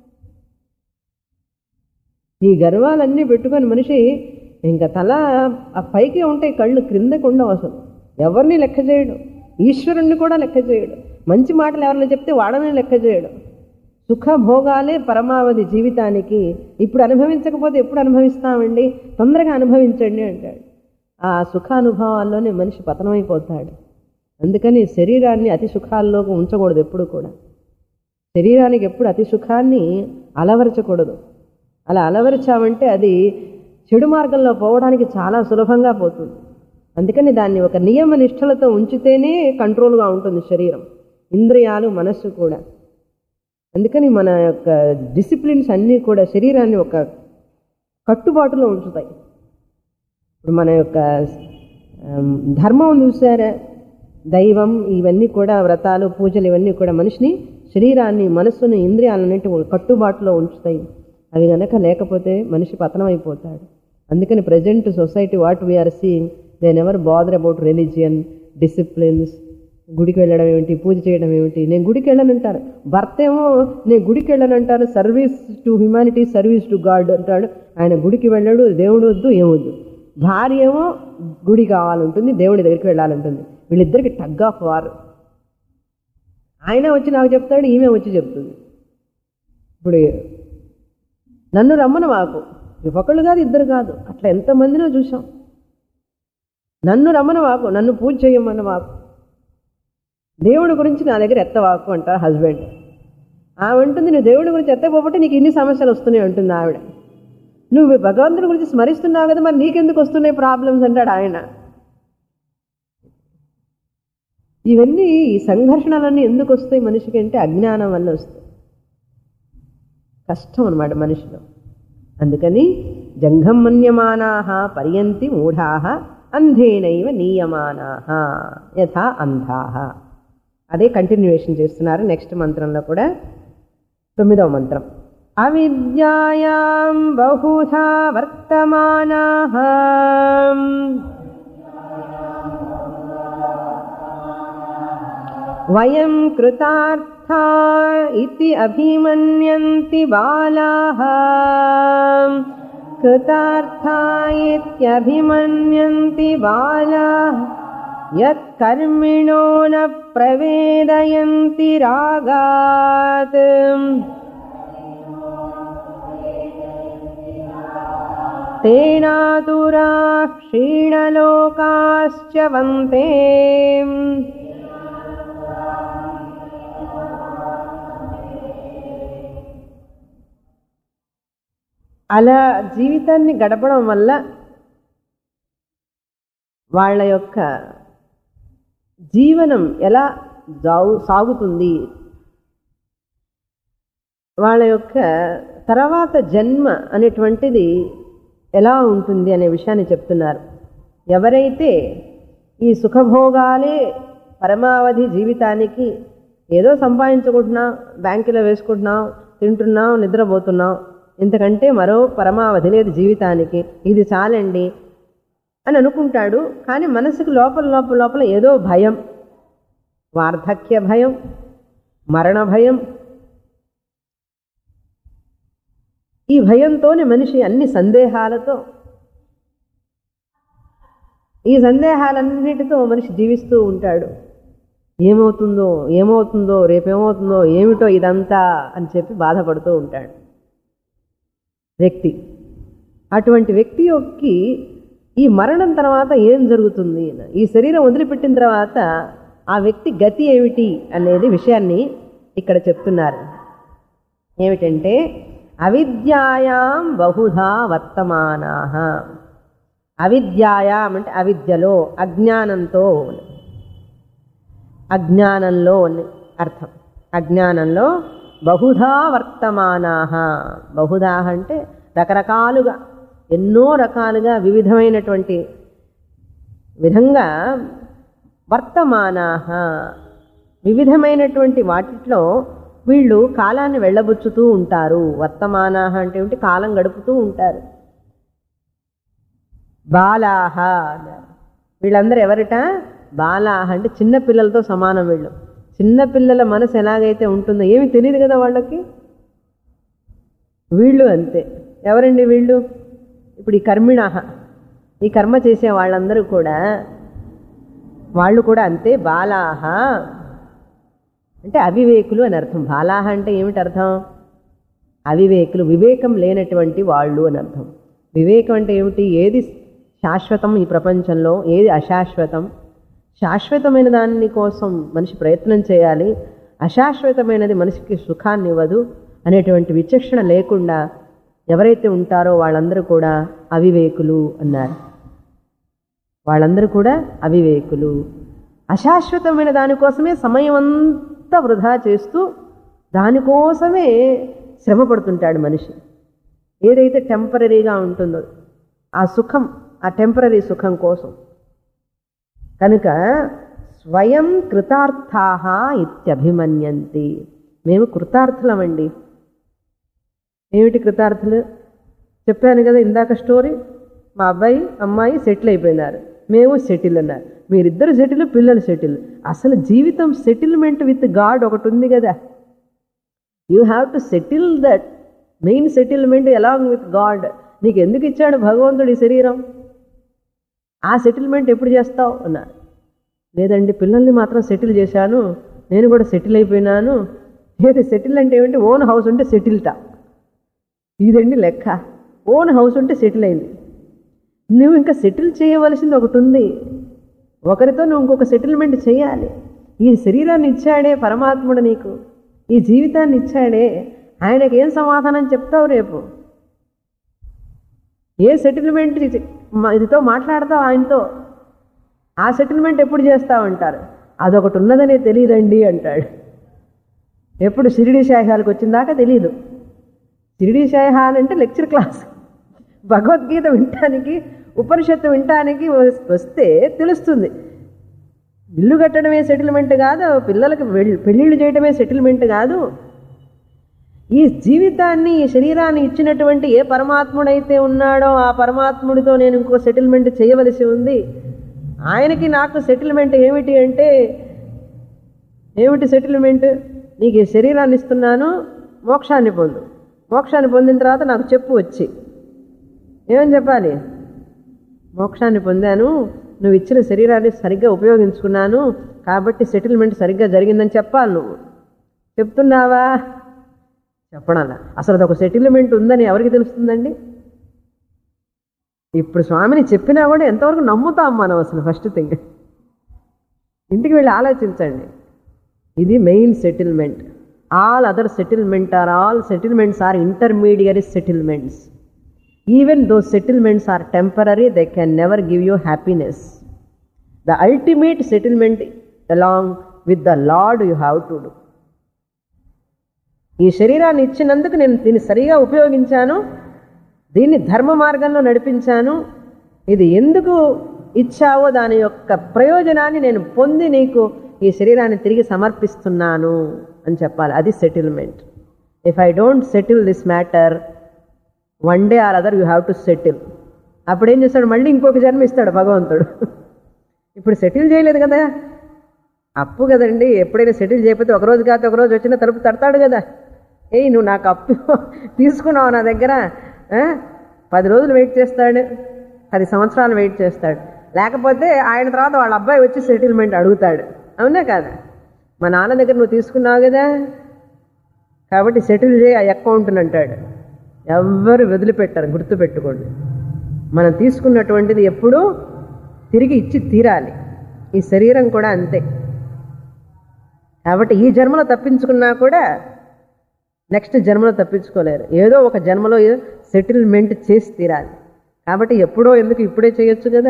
ఈ గర్వాలన్నీ పెట్టుకొని మనిషి ఇంకా తల ఆ పైకి ఉంటాయి కళ్ళు క్రిందకు ఉండవు అసలు ఎవరిని లెక్క చేయడు ఈశ్వరుణ్ణి కూడా లెక్క చేయడు మంచి మాటలు ఎవరైనా చెప్తే వాడని లెక్క చేయడు సుఖ భోగాలే పరమావధి జీవితానికి ఇప్పుడు అనుభవించకపోతే ఎప్పుడు అనుభవిస్తామండి తొందరగా అనుభవించండి అంటాడు ఆ సుఖానుభవాల్లోనే మనిషి పతనమైపోతాడు అందుకని శరీరాన్ని అతి సుఖాల్లోకి ఉంచకూడదు ఎప్పుడు కూడా శరీరానికి ఎప్పుడు అతి సుఖాన్ని అలవరచకూడదు అలా అలవరిచామంటే అది చెడు మార్గంలో పోవడానికి చాలా సులభంగా పోతుంది అందుకని దాన్ని ఒక నియమ నిష్టలతో ఉంచితేనే కంట్రోల్గా ఉంటుంది శరీరం ఇంద్రియాలు మనస్సు కూడా అందుకని మన యొక్క డిసిప్లిన్స్ అన్నీ కూడా శరీరాన్ని ఒక కట్టుబాటులో ఉంచుతాయి ఇప్పుడు మన యొక్క ఆమ్, ధర్మం చూసారా దైవం ఇవన్నీ కూడా వ్రతాలు పూజలు ఇవన్నీ కూడా మనిషిని శరీరాన్ని మనస్సుని ఇంద్రియాలన్నింటి కట్టుబాటులో ఉంచుతాయి అవి గనక లేకపోతే మనిషి పతనం అయిపోతాడు అందుకని present society what we are seeing they never bother about religion disciplines గుడికి వెళ్ళడం ఏమిటి పూజ చేయడం ఏమిటి నేను గుడికి వెళ్ళనంటారు భర్త ఏమో నేను గుడికి వెళ్ళనంటారు service to humanity service to God అంటాడు ఆయన గుడికి వెళ్ళాడు దేవుడు వద్దు ఏమొద్దు భార్య ఏమో గుడి కావాలంటుంది దేవుడి దగ్గరికి వెళ్ళాలంటుంది వీళ్ళిద్దరికి టగ్ ఆఫ్ వార్ ఆయన వచ్చి నాకు చెప్తాడు ఈమె వచ్చి చెప్తుంది ఇప్పుడు నన్ను రమ్మను వాకు ఒకళ్ళు కాదు ఇద్దరు కాదు అట్లా ఎంతమందినో చూసాం నన్ను రమ్మను వాకు నన్ను పూజ చేయమన్న వాకు దేవుడి గురించి నా దగ్గర ఎత్తవాకు అంటారు హస్బెండ్ ఆమె అంటుంది నువ్వు దేవుడి గురించి ఎత్తకపోతే నీకు ఇన్ని సమస్యలు వస్తున్నాయి అంటుంది ఆవిడ నువ్వు భగవంతుడి గురించి స్మరిస్తున్నావు కదా మరి నీకెందుకు వస్తున్నాయి ప్రాబ్లమ్స్ అంటాడు ఆయన ఇవన్నీ ఈ సంఘర్షణలన్నీ ఎందుకు వస్తాయి మనిషికి అంటే అజ్ఞానం వల్ల వస్తాయి కష్టం అనమాట మనిషిలో అందుకని జంఘం మన్యమానాహ పర్యంతి మూఢాహ అంధేనైవ నీయమానాహ యథా అంధాహ అదే కంటిన్యూయేషన్ చేస్తున్నారు నెక్స్ట్ మంత్రంలో కూడా తొమ్మిదవ మంత్రం అవిద్యాయాం బహుధా వర్తమానాః వయం కృతార్థా ఇతి అభిమన్యంతి బాలాః కృతార్థా ఇత్యభిమన్యంతి బాలాః యత్కర్మిణో న ప్రవేదయంతి రాగాత్ తేనాతురాः క్షీణలోకాశ్చ వంతే అలా జీవితాన్ని గడపడం వల్ల వాళ్ళ యొక్క జీవనం ఎలా జాగు సాగుతుంది వాళ్ళ యొక్క తర్వాత జన్మ అనేటువంటిది ఎలా ఉంటుంది అనే విషయాన్ని చెప్తున్నారు ఎవరైతే ఈ సుఖభోగాలే పరమావధి జీవితానికి ఏదో సంపాదించుకుంటున్నాం బ్యాంకులో వేసుకుంటున్నాం తింటున్నాం నిద్రపోతున్నాం ఇంతకంటే మరో పరమావధి లేదు జీవితానికి ఇది చాలండి అని అనుకుంటాడు కానీ మనసుకు లోపల లోపల లోపల ఏదో భయం వార్ధక్య భయం మరణ భయం ఈ భయంతోనే మనిషి అన్ని సందేహాలతో ఈ సందేహాలన్నిటితో మనిషి జీవిస్తూ ఉంటాడు ఏమవుతుందో ఏమవుతుందో రేపేమవుతుందో ఏమిటో ఇదంతా అని చెప్పి బాధపడుతూ ఉంటాడు వ్యక్తి అటువంటి వ్యక్తి యొక్కి ఈ మరణం తర్వాత ఏం జరుగుతుంది ఈ శరీరం వదిలిపెట్టిన తర్వాత ఆ వ్యక్తి గతి ఏమిటి అనేది విషయాన్ని ఇక్కడ చెప్తున్నారు ఏమిటంటే అవిద్యాయాం బహుధా వర్తమానా అవిద్యాయాం అంటే అవిద్యలో అజ్ఞానంతో అజ్ఞానంలో అని అర్థం అజ్ఞానంలో బహుధా వర్తమానాహ బహుధా అంటే రకరకాలుగా ఎన్నో రకాలుగా వివిధమైనటువంటి విధంగా వర్తమానాహ వివిధమైనటువంటి వాటిలో వీళ్ళు కాలాన్ని వెళ్ళబుచ్చుతూ ఉంటారు వర్తమానాహ అంటే ఏమిటి కాలం గడుపుతూ ఉంటారు బాలాహ అన్నారు వీళ్ళందరూ ఎవరిట బాలాహ అంటే చిన్న పిల్లలతో సమానం వీళ్ళు చిన్న పిల్లల మనసు ఎలాగైతే ఉంటుందో ఏమి తెలియదు కదా వాళ్ళకి వీళ్ళు అంతే ఎవరండి వీళ్ళు ఇప్పుడు ఈ కర్మిణాహ ఈ కర్మ చేసే వాళ్ళందరూ కూడా వాళ్ళు కూడా అంతే బాలాహ అంటే అవివేకులు అని అర్థం బాలాహ అంటే ఏమిటి అర్థం అవివేకులు వివేకం లేనటువంటి వాళ్ళు అని అర్థం వివేకం అంటే ఏమిటి ఏది శాశ్వతం ఈ ప్రపంచంలో ఏది అశాశ్వతం శాశ్వతమైన దాని కోసం మనిషి ప్రయత్నం చేయాలి అశాశ్వతమైనది మనిషికి సుఖాన్ని ఇవ్వదు అనేటువంటి విచక్షణ లేకుండా ఎవరైతే ఉంటారో వాళ్ళందరూ కూడా అవివేకులు అన్నారు వాళ్ళందరూ కూడా అవివేకులు అశాశ్వతమైన దానికోసమే సమయం అంతా వృధా చేస్తూ దానికోసమే శ్రమ పడుతుంటాడు మనిషి ఏదైతే టెంపరీగా ఉంటుందో ఆ సుఖం ఆ టెంపరీ సుఖం కోసం కనుక స్వయం కృతార్థాహ ఇత్యభిమన్యంతి మేము కృతార్థులమండి ఏమిటి కృతార్థులు చెప్పాను కదా ఇందాక స్టోరీ మా అబ్బాయి అమ్మాయి సెటిల్ అయిపోయినారు మేము సెటిల్ అన్నారు మీరిద్దరు సెటిల్ పిల్లలు సెటిల్ అసలు జీవితం సెటిల్మెంట్ విత్ గాడ్ ఒకటి ఉంది కదా you have to settle that main settlement along with God నీకు ఎందుకు ఇచ్చాడు భగవంతుడి శరీరం ఆ సెటిల్మెంట్ ఎప్పుడు చేస్తావు అన్నారు లేదండి పిల్లల్ని మాత్రం సెటిల్ చేశాను నేను కూడా సెటిల్ అయిపోయినాను ఏది సెటిల్ అంటే ఏమిటి ఓన్ హౌస్ ఉంటే సెటిల్టా ఇదండి లెక్క ఓన్ హౌస్ ఉంటే సెటిల్ అయింది నువ్వు ఇంకా సెటిల్ చేయవలసింది ఒకటి ఉంది ఒకరితో నువ్వు ఇంకొక సెటిల్మెంట్ చేయాలి ఈ శరీరాన్ని ఇచ్చాడే పరమాత్ముడు నీకు ఈ జీవితాన్ని ఇచ్చాడే ఆయనకి ఏం సమాధానం చెప్తావు రేపు ఏ సెటిల్మెంట్ ఇదితో మాట్లాడతావు ఆయనతో ఆ సెటిల్మెంట్ ఎప్పుడు చేస్తావంటారు అదొకటి ఉన్నదనే తెలియదండి అంటాడు ఎప్పుడు షిరిడి శాయిహాలకు వచ్చిందాకా తెలియదు షిరిడి శాయిహాల్ అంటే లెక్చర్ క్లాస్ భగవద్గీత వినటానికి ఉపనిషత్తు వినటానికి వస్తే తెలుస్తుంది ఇల్లు కట్టడమే సెటిల్మెంట్ కాదు పిల్లలకి పెళ్ళిళ్ళు చేయడమే సెటిల్మెంట్ కాదు ఈ జీవితాన్ని ఈ శరీరాన్ని ఇచ్చినటువంటి ఏ పరమాత్ముడైతే ఉన్నాడో ఆ పరమాత్ముడితో నేను ఇంకో సెటిల్మెంట్ చేయవలసి ఉంది ఆయనకి నాకు సెటిల్మెంట్ ఏమిటి అంటే ఏమిటి సెటిల్మెంట్ నీకు ఈ శరీరాన్ని ఇస్తున్నాను మోక్షాన్ని పొందు మోక్షాన్ని పొందిన తర్వాత నాకు చెప్పు వచ్చి ఏమని చెప్పాలి మోక్షాన్ని పొందాను నువ్వు ఇచ్చిన శరీరాన్ని సరిగ్గా ఉపయోగించుకున్నాను కాబట్టి సెటిల్మెంట్ సరిగ్గా జరిగిందని చెప్పాలి నువ్వు చెప్తున్నావా చెప్పడాలా అసలు అదొక సెటిల్మెంట్ ఉందని ఎవరికి తెలుస్తుందండి ఇప్పుడు స్వామిని చెప్పినా కూడా ఎంతవరకు నమ్ముతాం మనం అసలు ఫస్ట్ థింగ్ ఇంటికి వెళ్ళి ఆలోచించండి ఇది main settlement all other settlement are all settlements are intermediary settlements even though settlements are temporary they can never give you happiness the ultimate settlement along with the Lord you have to do ఈ శరీరాన్ని ఇచ్చినందుకు నేను దీన్ని సరిగా ఉపయోగించాను దీన్ని ధర్మ మార్గంలో నడిపించాను ఇది ఎందుకు ఇచ్చావో దాని యొక్క ప్రయోజనాన్ని నేను పొంది నీకు ఈ శరీరాన్ని తిరిగి సమర్పిస్తున్నాను అని చెప్పాలి అది settlement if I don't settle this matter one day or other you have to settle అప్పుడు ఏం చేస్తాడు మళ్ళీ ఇంకొక జన్మ ఇస్తాడు భగవంతుడు ఇప్పుడు సెటిల్ చేయలేదు కదా అప్పు కదండి ఎప్పుడైనా సెటిల్ చేయకపోతే ఒక రోజు కాకపోతే ఒక రోజు వచ్చిన తలుపు తడతాడు కదా ఏయ్ నువ్వు నాకు అప్పు తీసుకున్నావు నా దగ్గర ఆ? పది రోజులు వెయిట్ చేస్తాడు పది సంవత్సరాలు వెయిట్ చేస్తాడు లేకపోతే ఆయన తర్వాత వాళ్ళ అబ్బాయి వచ్చి సెటిల్మెంట్ అడుగుతాడు అవునా కాదా మా నాన్న దగ్గర నువ్వు తీసుకున్నావు కదా కాబట్టి సెటిల్ చేయి ఆ అకౌంట్ని అంటాడు ఎవ్వరు వదిలిపెట్టారు గుర్తుపెట్టుకోండి మనం తీసుకున్నటువంటిది ఎప్పుడూ తిరిగి ఇచ్చి తీరాలి ఈ శరీరం కూడా అంతే కాబట్టి ఈ జన్మలో తప్పించుకున్నా కూడా నెక్స్ట్ జన్మలో తప్పించుకోలేరు ఏదో ఒక జన్మలో సెటిల్మెంట్ చేసి తీరాలి కాబట్టి ఎప్పుడో ఎందుకు ఇప్పుడే చేయొచ్చు కదా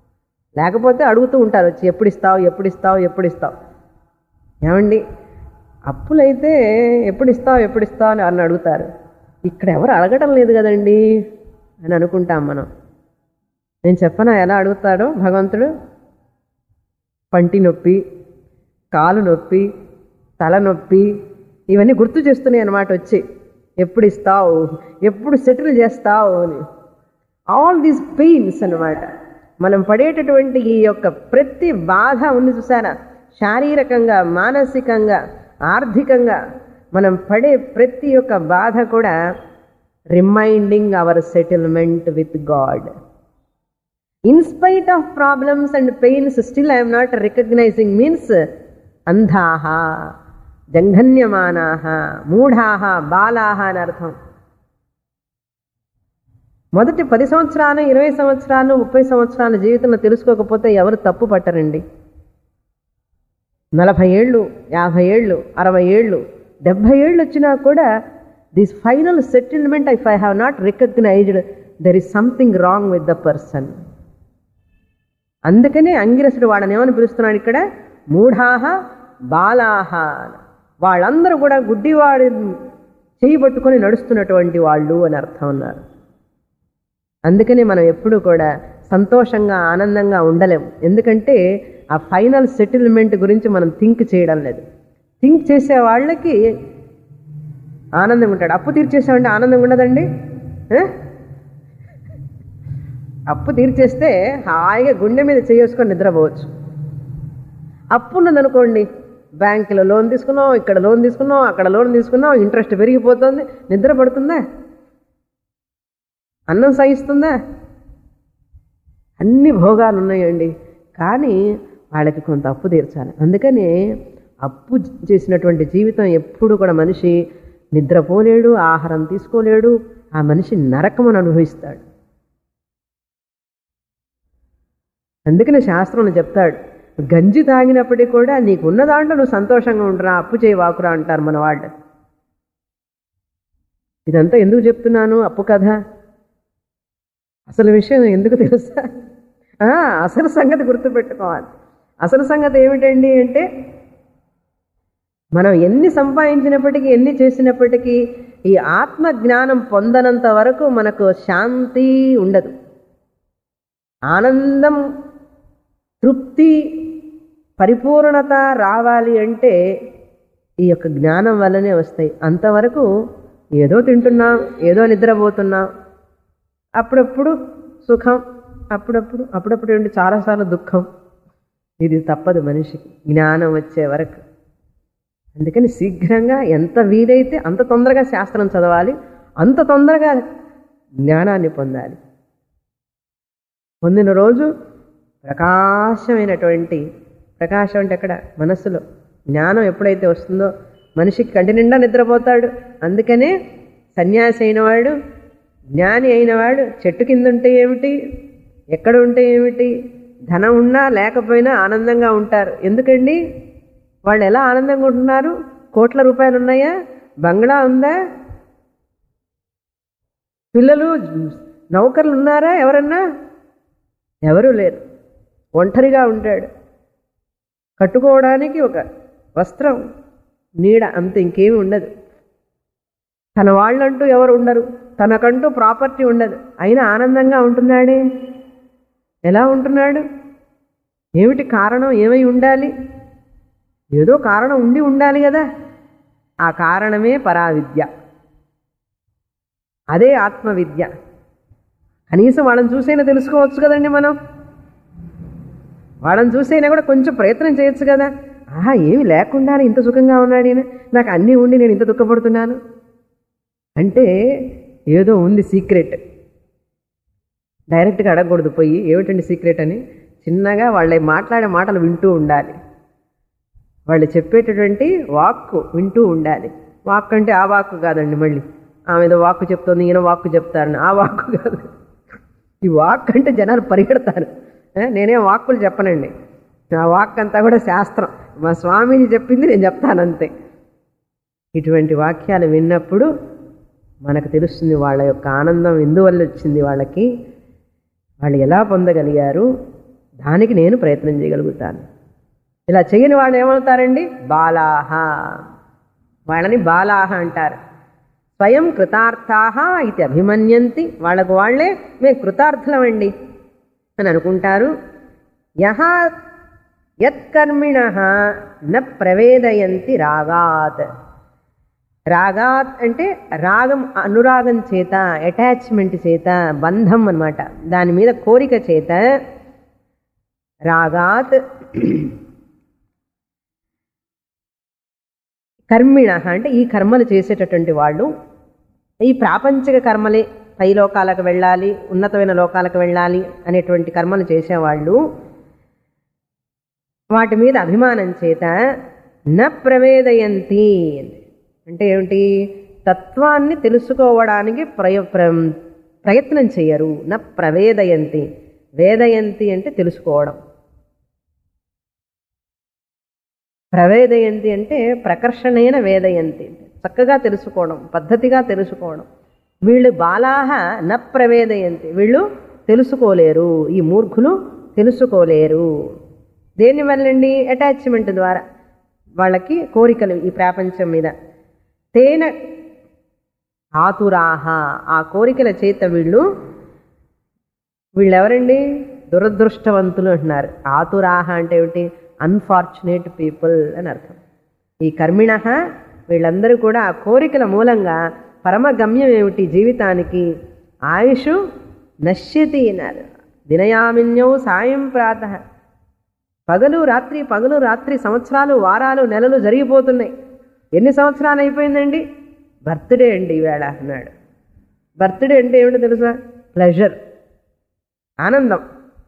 లేకపోతే అడుగుతూ ఉంటారు వచ్చి ఎప్పుడు ఇస్తావు ఎప్పుడు ఇస్తావు ఎప్పుడు ఇస్తావు ఏమండి అప్పులైతే ఎప్పుడు ఇస్తావు ఎప్పుడు ఇస్తావు అని ఎవరిని అడుగుతారు ఇక్కడ ఎవరు అడగటం లేదు కదండి అని అనుకుంటాం మనం నేను చెప్పనా ఎలా అడుగుతాడో భగవంతుడు పంటి నొప్పి కాలు నొప్పి తల నొప్పి ఇవన్నీ గుర్తు చేస్తున్నాయి అన్నమాట వచ్చి ఎప్పుడు ఇస్తావు ఎప్పుడు సెటిల్ చేస్తావు అని ఆల్ దీస్ పెయిన్స్ అన్నమాట మనం పడేటటువంటి ఈ యొక్క ప్రతి బాధ ఉంది చూసారా శారీరకంగా మానసికంగా ఆర్థికంగా మనం పడే ప్రతి ఒక్క బాధ కూడా reminding our settlement with God in spite of problems and pains still I'm not recognizing means అంధాహ జంఘన్యమానాహ మూఢాహ బాలాహ అని అర్థం మొదటి పది సంవత్సరాలు ఇరవై సంవత్సరాలు ముప్పై సంవత్సరాల జీవితంలో తెలుసుకోకపోతే ఎవరు తప్పు పట్టరండి నలభై ఏళ్ళు యాభై ఏళ్ళు అరవై ఏళ్ళు డెబ్భై ఏళ్ళు వచ్చినా కూడా this final settlement if I have not recognized there is something wrong with the person అందుకనే అంగిరసుడు వాడని ఏమని పిలుస్తున్నాడు ఇక్కడ మూఢాహ బాలాహ వాళ్ళందరూ కూడా గుడ్డివాడి చేయబట్టుకొని నడుస్తున్నటువంటి వాళ్ళు అని అర్థం ఉన్నారు అందుకనే మనం ఎప్పుడూ కూడా సంతోషంగా ఆనందంగా ఉండలేం ఎందుకంటే ఆ ఫైనల్ సెటిల్మెంట్ గురించి మనం థింక్ చేయడం లేదు థింక్ చేసే వాళ్ళకి ఆనందంగా ఉంటాడు అప్పు తీర్చేసామంటే ఆనందంగా ఉండదండి ఆ? అప్పు తీర్చేస్తే హాయిగా గుండె మీద చేసుకొని నిద్రపోవచ్చు అప్పు ఉన్నదనుకోండి బ్యాంకులో లోన్ తీసుకున్నాం ఇక్కడ లోన్ తీసుకున్నాం అక్కడ లోన్ తీసుకున్నాం ఇంట్రెస్ట్ పెరిగిపోతుంది నిద్ర పడుతుందా అన్నం సహిస్తుందా అన్ని భోగాలు ఉన్నాయండి కానీ వాళ్ళకి కొంత అప్పు తీర్చాలి అందుకని అప్పు చేసినటువంటి జీవితం ఎప్పుడు కూడా మనిషి నిద్రపోలేడు ఆహారం తీసుకోలేడు ఆ మనిషి నరకమును అనుభవిస్తాడు అందుకనే శాస్త్రంలో చెప్తాడు గంజి తాగినప్పటికీ కూడా నీకు ఉన్న దాంట్లో నువ్వు సంతోషంగా ఉండరా అప్పు చేయవాకురా అంటారు మన వాళ్ళు ఇదంతా ఎందుకు చెప్తున్నాను అప్పు కథ అసలు విషయం ఎందుకు తెలుసా ఆ, అసలు సంగతి గుర్తుపెట్టుకోవాలి అసలు సంగతి ఏమిటండి అంటే మనం ఎన్ని సంపాదించినప్పటికీ ఎన్ని చేసినప్పటికీ ఈ ఆత్మ జ్ఞానం పొందనంత వరకు మనకు శాంతి ఉండదు ఆనందం తృప్తి పరిపూర్ణత రావాలి అంటే ఈ యొక్క జ్ఞానం వల్లనే వస్తాయి అంతవరకు ఏదో తింటున్నాం ఏదో నిద్రపోతున్నాం అప్పుడప్పుడు సుఖం అప్పుడప్పుడు అప్పుడప్పుడు ఏంటి చాలాసార్లు దుఃఖం ఇది తప్పదు మనిషికి జ్ఞానం వచ్చే వరకు అందుకని శీఘ్రంగా ఎంత వీలైతే అంత తొందరగా శాస్త్రం చదవాలి అంత తొందరగా జ్ఞానాన్ని పొందాలి పొందిన రోజు ప్రకాశమైనటువంటి ప్రకాశం అంటే ఎక్కడ మనస్సులో జ్ఞానం ఎప్పుడైతే వస్తుందో మనిషికి కంటి నిండా నిద్రపోతాడు అందుకనే సన్యాసి అయినవాడు జ్ఞాని అయినవాడు చెట్టు కింద ఉంటే ఏమిటి ఎక్కడ ఉంటే ఏమిటి ధనం ఉన్నా లేకపోయినా ఆనందంగా ఉంటారు ఎందుకండి వాళ్ళు ఎలా ఆనందంగా ఉంటున్నారు కోట్ల రూపాయలు ఉన్నాయా బంగ్లా ఉందా పిల్లలు నౌకర్లు ఉన్నారా ఎవరన్నా ఎవరూ లేరు ఒంటరిగా ఉంటాడు కట్టుకోవడానికి ఒక వస్త్రం నీడ అంత ఇంకేమి ఉండదు తన వాళ్ళంటూ ఎవరు ఉండరు తనకంటూ ప్రాపర్టీ ఉండదు అయినా ఆనందంగా ఉంటున్నాడే ఎలా ఉంటున్నాడు ఏమిటి కారణం ఏమై ఉండాలి ఏదో కారణం ఉండి ఉండాలి కదా ఆ కారణమే పరావిద్య అదే ఆత్మవిద్య కనీసం వాళ్ళని చూసైనా తెలుసుకోవచ్చు కదండి మనం వాళ్ళని చూసైనా కూడా కొంచెం ప్రయత్నం చేయొచ్చు కదా ఆహా ఏమి లేకుండానే ఇంత సుఖంగా ఉన్నాడు ఈయన నాకు అన్నీ ఉండి నేను ఇంత దుఃఖపడుతున్నాను అంటే ఏదో ఉంది సీక్రెట్ డైరెక్ట్గా అడగకూడదు పోయి ఏమిటండి సీక్రెట్ అని చిన్నగా వాళ్ళ మాట్లాడే మాటలు వింటూ ఉండాలి వాళ్ళు చెప్పేటటువంటి వాక్కు వింటూ ఉండాలి వాక్ అంటే ఆ వాక్కు కాదండి మళ్ళీ ఆమె ఏదో వాక్కు చెప్తుంది ఈయన వాక్కు చెప్తారని ఆ వాక్కు కాదు ఈ వాక్ అంటే జనాలు పరిగెడతారు ఏ, నేనేం వాక్కులు చెప్పనండి ఆ వాక్ అంతా కూడా శాస్త్రం మా స్వామీజీ చెప్పింది నేను చెప్తానంతే ఇటువంటి వాక్యాలు విన్నప్పుడు మనకు తెలుస్తుంది వాళ్ళ యొక్క ఆనందం ఎందువల్ల వచ్చింది వాళ్ళకి వాళ్ళు ఎలా పొందగలిగారు దానికి నేను ప్రయత్నం చేయగలుగుతాను ఇలా చేయని వాళ్ళు ఏమవుతారండి బాలాహ వాళ్ళని బాలాహ అంటారు స్వయం కృతార్థాహ ఇది అభిమన్యంతి వాళ్ళకు వాళ్ళే మేము కృతార్థులమండి అని అనుకుంటారు యహ యత్కర్మిణ న ప్రవేదయంతి రాగాత్ రాగాత్ అంటే రాగం అనురాగం చేత అటాచ్మెంట్ చేత బంధం అన్నమాట దాని మీద కోరిక చేత రాగాత్ కర్మిణ అంటే ఈ కర్మలు చేసేటటువంటి వాళ్ళు ఈ ప్రాపంచిక కర్మలే పై లోకాలకు వెళ్ళాలి ఉన్నతమైన లోకాలకు వెళ్ళాలి అనేటువంటి కర్మలు చేసేవాళ్ళు వాటి మీద అభిమానం చేత న ప్రవేదయంతి అంటే ఏమిటి తత్వాన్ని తెలుసుకోవడానికి ప్రయ ప్ర- ప్రయత్నం చేయరు న ప్రవేదయంతి వేదయంతి అంటే తెలుసుకోవడం ప్రవేదయంతి అంటే ప్రకర్షణైన వేదయంతి చక్కగా తెలుసుకోవడం పద్ధతిగా తెలుసుకోవడం వీళ్ళు బాలాహ న ప్రవేదయంతి వీళ్ళు తెలుసుకోలేరు ఈ మూర్ఖులు తెలుసుకోలేరు దేని వల్లండి అటాచ్మెంట్ ద్వారా వాళ్ళకి కోరికలు ఈ ప్రపంచం మీద తేన ఆతురాహ ఆ కోరికల చేత వీళ్ళు వీళ్ళెవరండి దురదృష్టవంతులు అంటున్నారు ఆతురాహ అంటే ఏమిటి అన్ఫార్చునేట్ పీపుల్ అని అర్థం ఈ కర్మిణ వీళ్ళందరూ కూడా ఆ కోరికల మూలంగా పరమ గమ్యం ఏమిటి జీవితానికి ఆయుష్ నశ్యతి అన్నారు దినయామిన్యౌ సాయం ప్రాత పగలు రాత్రి పగలు రాత్రి సంవత్సరాలు వారాలు నెలలు జరిగిపోతున్నాయి ఎన్ని సంవత్సరాలు అయిపోయిందండి బర్త్డే అండి ఈవేళ అన్నాడు బర్త్డే అంటే ఏమిటో తెలుసా ప్లెజర్ ఆనందం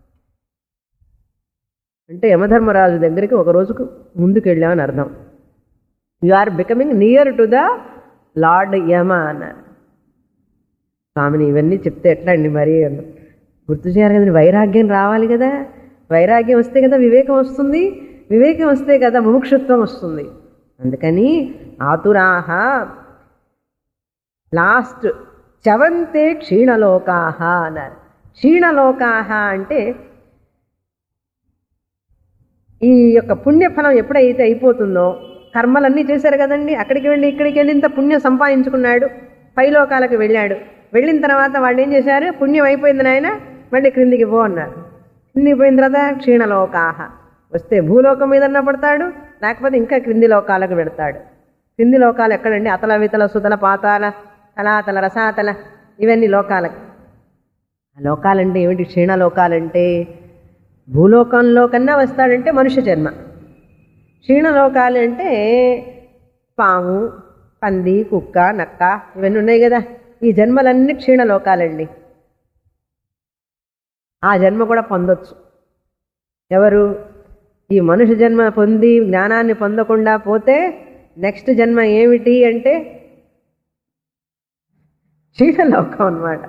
అంటే యమధర్మరాజు దగ్గరికి ఒక రోజుకు ముందుకు వెళ్ళామని అర్థం you are becoming near to the Lord Yama అన్నారు స్వామిని ఇవన్నీ చెప్తే ఎట్లా అండి మరి అన్నారు. గుర్తు చేయాలి కదండి వైరాగ్యం రావాలి కదా వైరాగ్యం వస్తే కదా వివేకం వస్తుంది వివేకం వస్తే కదా ముముక్షుత్వం వస్తుంది అందుకని ఆతురాహ లాస్ట్ చవంతే క్షీణలోకాహ అన్నారు క్షీణలోకాహ అంటే ఈ యొక్క పుణ్యఫలం ఎప్పుడైతే అయిపోతుందో కర్మలన్నీ చేశారు కదండి అక్కడికి వెళ్ళి ఇక్కడికి వెళ్ళి ఇంత పుణ్యం సంపాదించుకున్నాడు పైలోకాలకు వెళ్ళాడు వెళ్ళిన తర్వాత వాళ్ళు ఏం చేశారు పుణ్యం అయిపోయింది నాయన మళ్ళీ క్రిందికి పో అన్నారు క్రిందికి పోయిన తర్వాత క్షీణలోకాహ వస్తే భూలోకం మీదన్నా పడతాడు లేకపోతే ఇంకా క్రింది లోకాలకు పెడతాడు క్రింది లోకాలు ఎక్కడండి అతల వితల సుతల పాతాల తలాతల రసాతల ఇవన్నీ లోకాలకు ఆ లోకాలంటే ఏమిటి క్షీణలోకాలంటే భూలోకంలో కన్నా వస్తాడంటే మనుష్య జన్మ క్షీణలోకాలు అంటే పాము పంది కుక్క నక్క ఇవన్నీ ఉన్నాయి కదా ఈ జన్మలన్నీ క్షీణలోకాలండి ఆ జన్మ కూడా పొందొచ్చు ఎవరు ఈ మనుష్య జన్మ పొంది జ్ఞానాన్ని పొందకుండా పోతే నెక్స్ట్ జన్మ ఏమిటి అంటే క్షీణలోకం అన్నమాట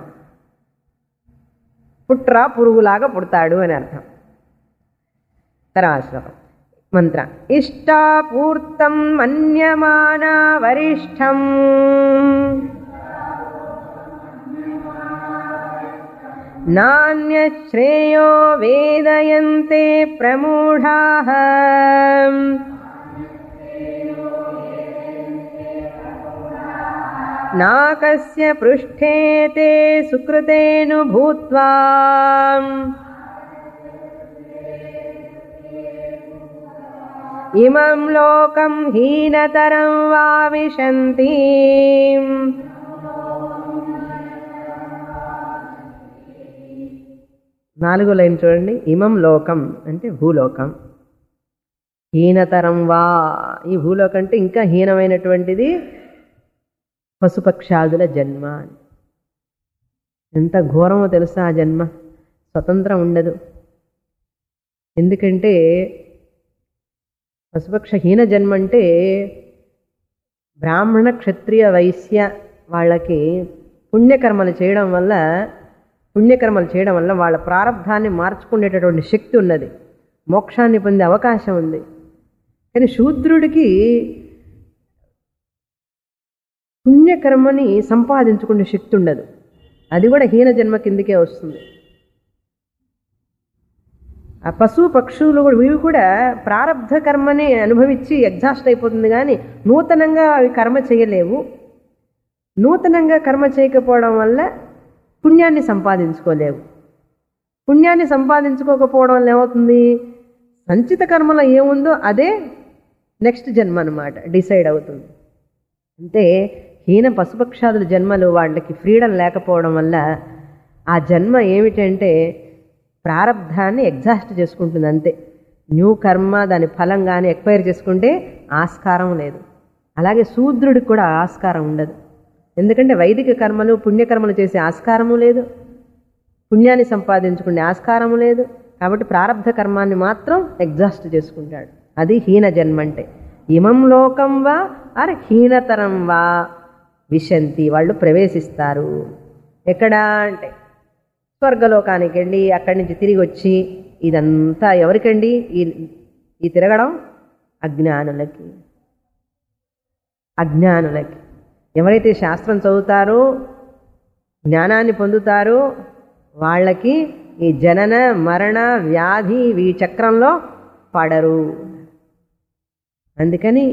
పుట్ర పురుగులాగా పుడతాడు అని అర్థం తర్వాత శ్లోకం మంత్ర ఇష్టాపూర్తం మన్యమానా వరిష్టం నాణ్యశ్రేయో వేదయంతే ప్రమూఢాః నాకస్య పృష్ఠే తే సుకృతేను భూత్వా ఇమం లోకం హీనతరం వా విశంతి నాలుగో లైన్ చూడండి ఇమం లోకం అంటే భూలోకం హీనతరం వా ఈ భూలోకం అంటే ఇంకా హీనమైనటువంటిది పశుపక్షాదుల జన్మ అని ఎంత ఘోరమో తెలుసా ఆ జన్మ స్వతంత్రం ఉండదు ఎందుకంటే పశుపక్ష హీన జన్మ అంటే బ్రాహ్మణ క్షత్రియ వైశ్య వాళ్ళకి పుణ్యకర్మలు చేయడం వల్ల పుణ్యకర్మలు చేయడం వల్ల వాళ్ళ ప్రారంధాన్ని మార్చుకునేటటువంటి శక్తి ఉన్నది మోక్షాన్ని పొందే అవకాశం ఉంది కానీ శూద్రుడికి పుణ్యకర్మని సంపాదించుకునే శక్తి ఉండదు అది కూడా హీన జన్మ కిందికే వస్తుంది ఆ పశు పక్షులు కూడా ఇవి కూడా ప్రారంధ కర్మని అనుభవించి ఎగ్జాస్ట్ అయిపోతుంది కానీ నూతనంగా అవి కర్మ చేయలేవు నూతనంగా కర్మ చేయకపోవడం వల్ల పుణ్యాన్ని సంపాదించుకోలేవు పుణ్యాన్ని సంపాదించుకోకపోవడం వల్ల ఏమవుతుంది సంచిత కర్మలో ఏముందో అదే నెక్స్ట్ జన్మ అనమాట డిసైడ్ అవుతుంది అంటే హీన పశుపక్షాదుల జన్మలు వాళ్ళకి ఫ్రీడమ్ లేకపోవడం వల్ల ఆ జన్మ ఏమిటంటే ప్రారంధాన్ని ఎగ్జాస్ట్ చేసుకుంటుంది అంతే న్యూ కర్మ దాని ఫలం కానీ ఎక్వైర్ చేసుకుంటే ఆస్కారం లేదు అలాగే శూద్రుడికి కూడా ఆస్కారం ఉండదు ఎందుకంటే వైదిక కర్మలు పుణ్యకర్మలు చేసే ఆస్కారము లేదు పుణ్యాన్ని సంపాదించుకునే ఆస్కారము లేదు కాబట్టి ప్రారంధ కర్మాన్ని మాత్రం ఎగ్జాస్ట్ చేసుకుంటాడు అది హీన జన్మ అంటే ఇమం లోకం వా ఆర్ హీనతరం వా విశంతి వాళ్ళు ప్రవేశిస్తారు ఎక్కడ అంటే స్వర్గలోకానికి వెళ్ళి అక్కడి నుంచి తిరిగి వచ్చి ఇదంతా ఎవరికండి ఈ ఈ తిరగడం అజ్ఞానులకి అజ్ఞానులకి ఎవరైతే శాస్త్రం చదువుతారో జ్ఞానాన్ని పొందుతారో వాళ్ళకి ఈ జనన మరణ వ్యాధి ఈ చక్రంలో పడరు అందుకని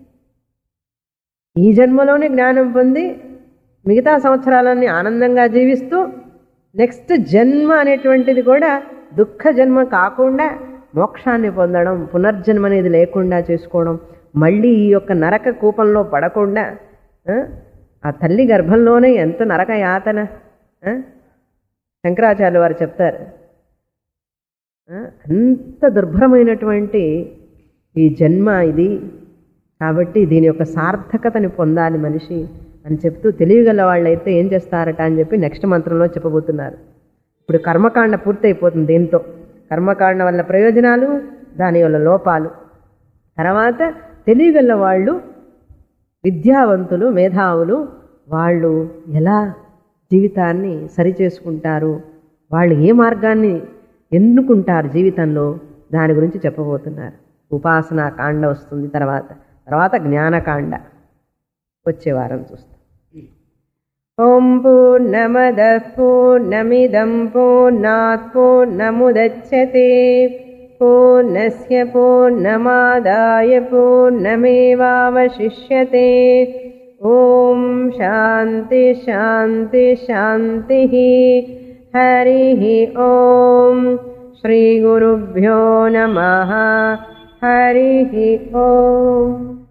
ఈ జన్మలోనే జ్ఞానం పొంది మిగతా సంవత్సరాలన్నీ ఆనందంగా జీవిస్తూ నెక్స్ట్ జన్మ అనేటువంటిది కూడా దుఃఖ జన్మ కాకుండా మోక్షాన్ని పొందడం పునర్జన్మ అనేది లేకుండా చేసుకోవడం మళ్ళీ ఈ యొక్క నరక కూపంలో పడకుండా ఆ, ఆ తల్లి గర్భంలోనే ఎంత నరక యాతన ఆ? శంకరాచార్య వారు చెప్తారు ఆ, అంత దుర్భరమైనటువంటి ఈ జన్మ ఇది కాబట్టి దీని యొక్క సార్థకతని పొందాలి మనిషి అని చెప్తూ తెలియగల వాళ్ళైతే ఏం చేస్తారట అని చెప్పి నెక్స్ట్ మంత్రంలో చెప్పబోతున్నారు ఇప్పుడు కర్మకాండ పూర్తయిపోతుంది దీంతో కర్మకాండ వల్ల ప్రయోజనాలు దాని వల్ల లోపాలు తర్వాత తెలియగల వాళ్ళు విద్యావంతులు మేధావులు వాళ్ళు ఎలా జీవితాన్ని సరిచేసుకుంటారు వాళ్ళు ఏ మార్గాన్ని ఎన్నుకుంటారు జీవితంలో దాని గురించి చెప్పబోతున్నారు ఉపాసనా కాండ వస్తుంది తర్వాత తర్వాత జ్ఞానకాండ వచ్చే వారం చూస్తాం ఓం పూర్ణమద పూర్ణమిదం పూర్ణాత్ పూర్ణముదచ్చతే పూర్ణస్య పూర్ణమాదాయ పూర్ణమేవావశిష్యతే ఓం శాంతి శాంతి శాంతి హరి ఓం శ్రీగురుభ్యో నమ హరి ఓం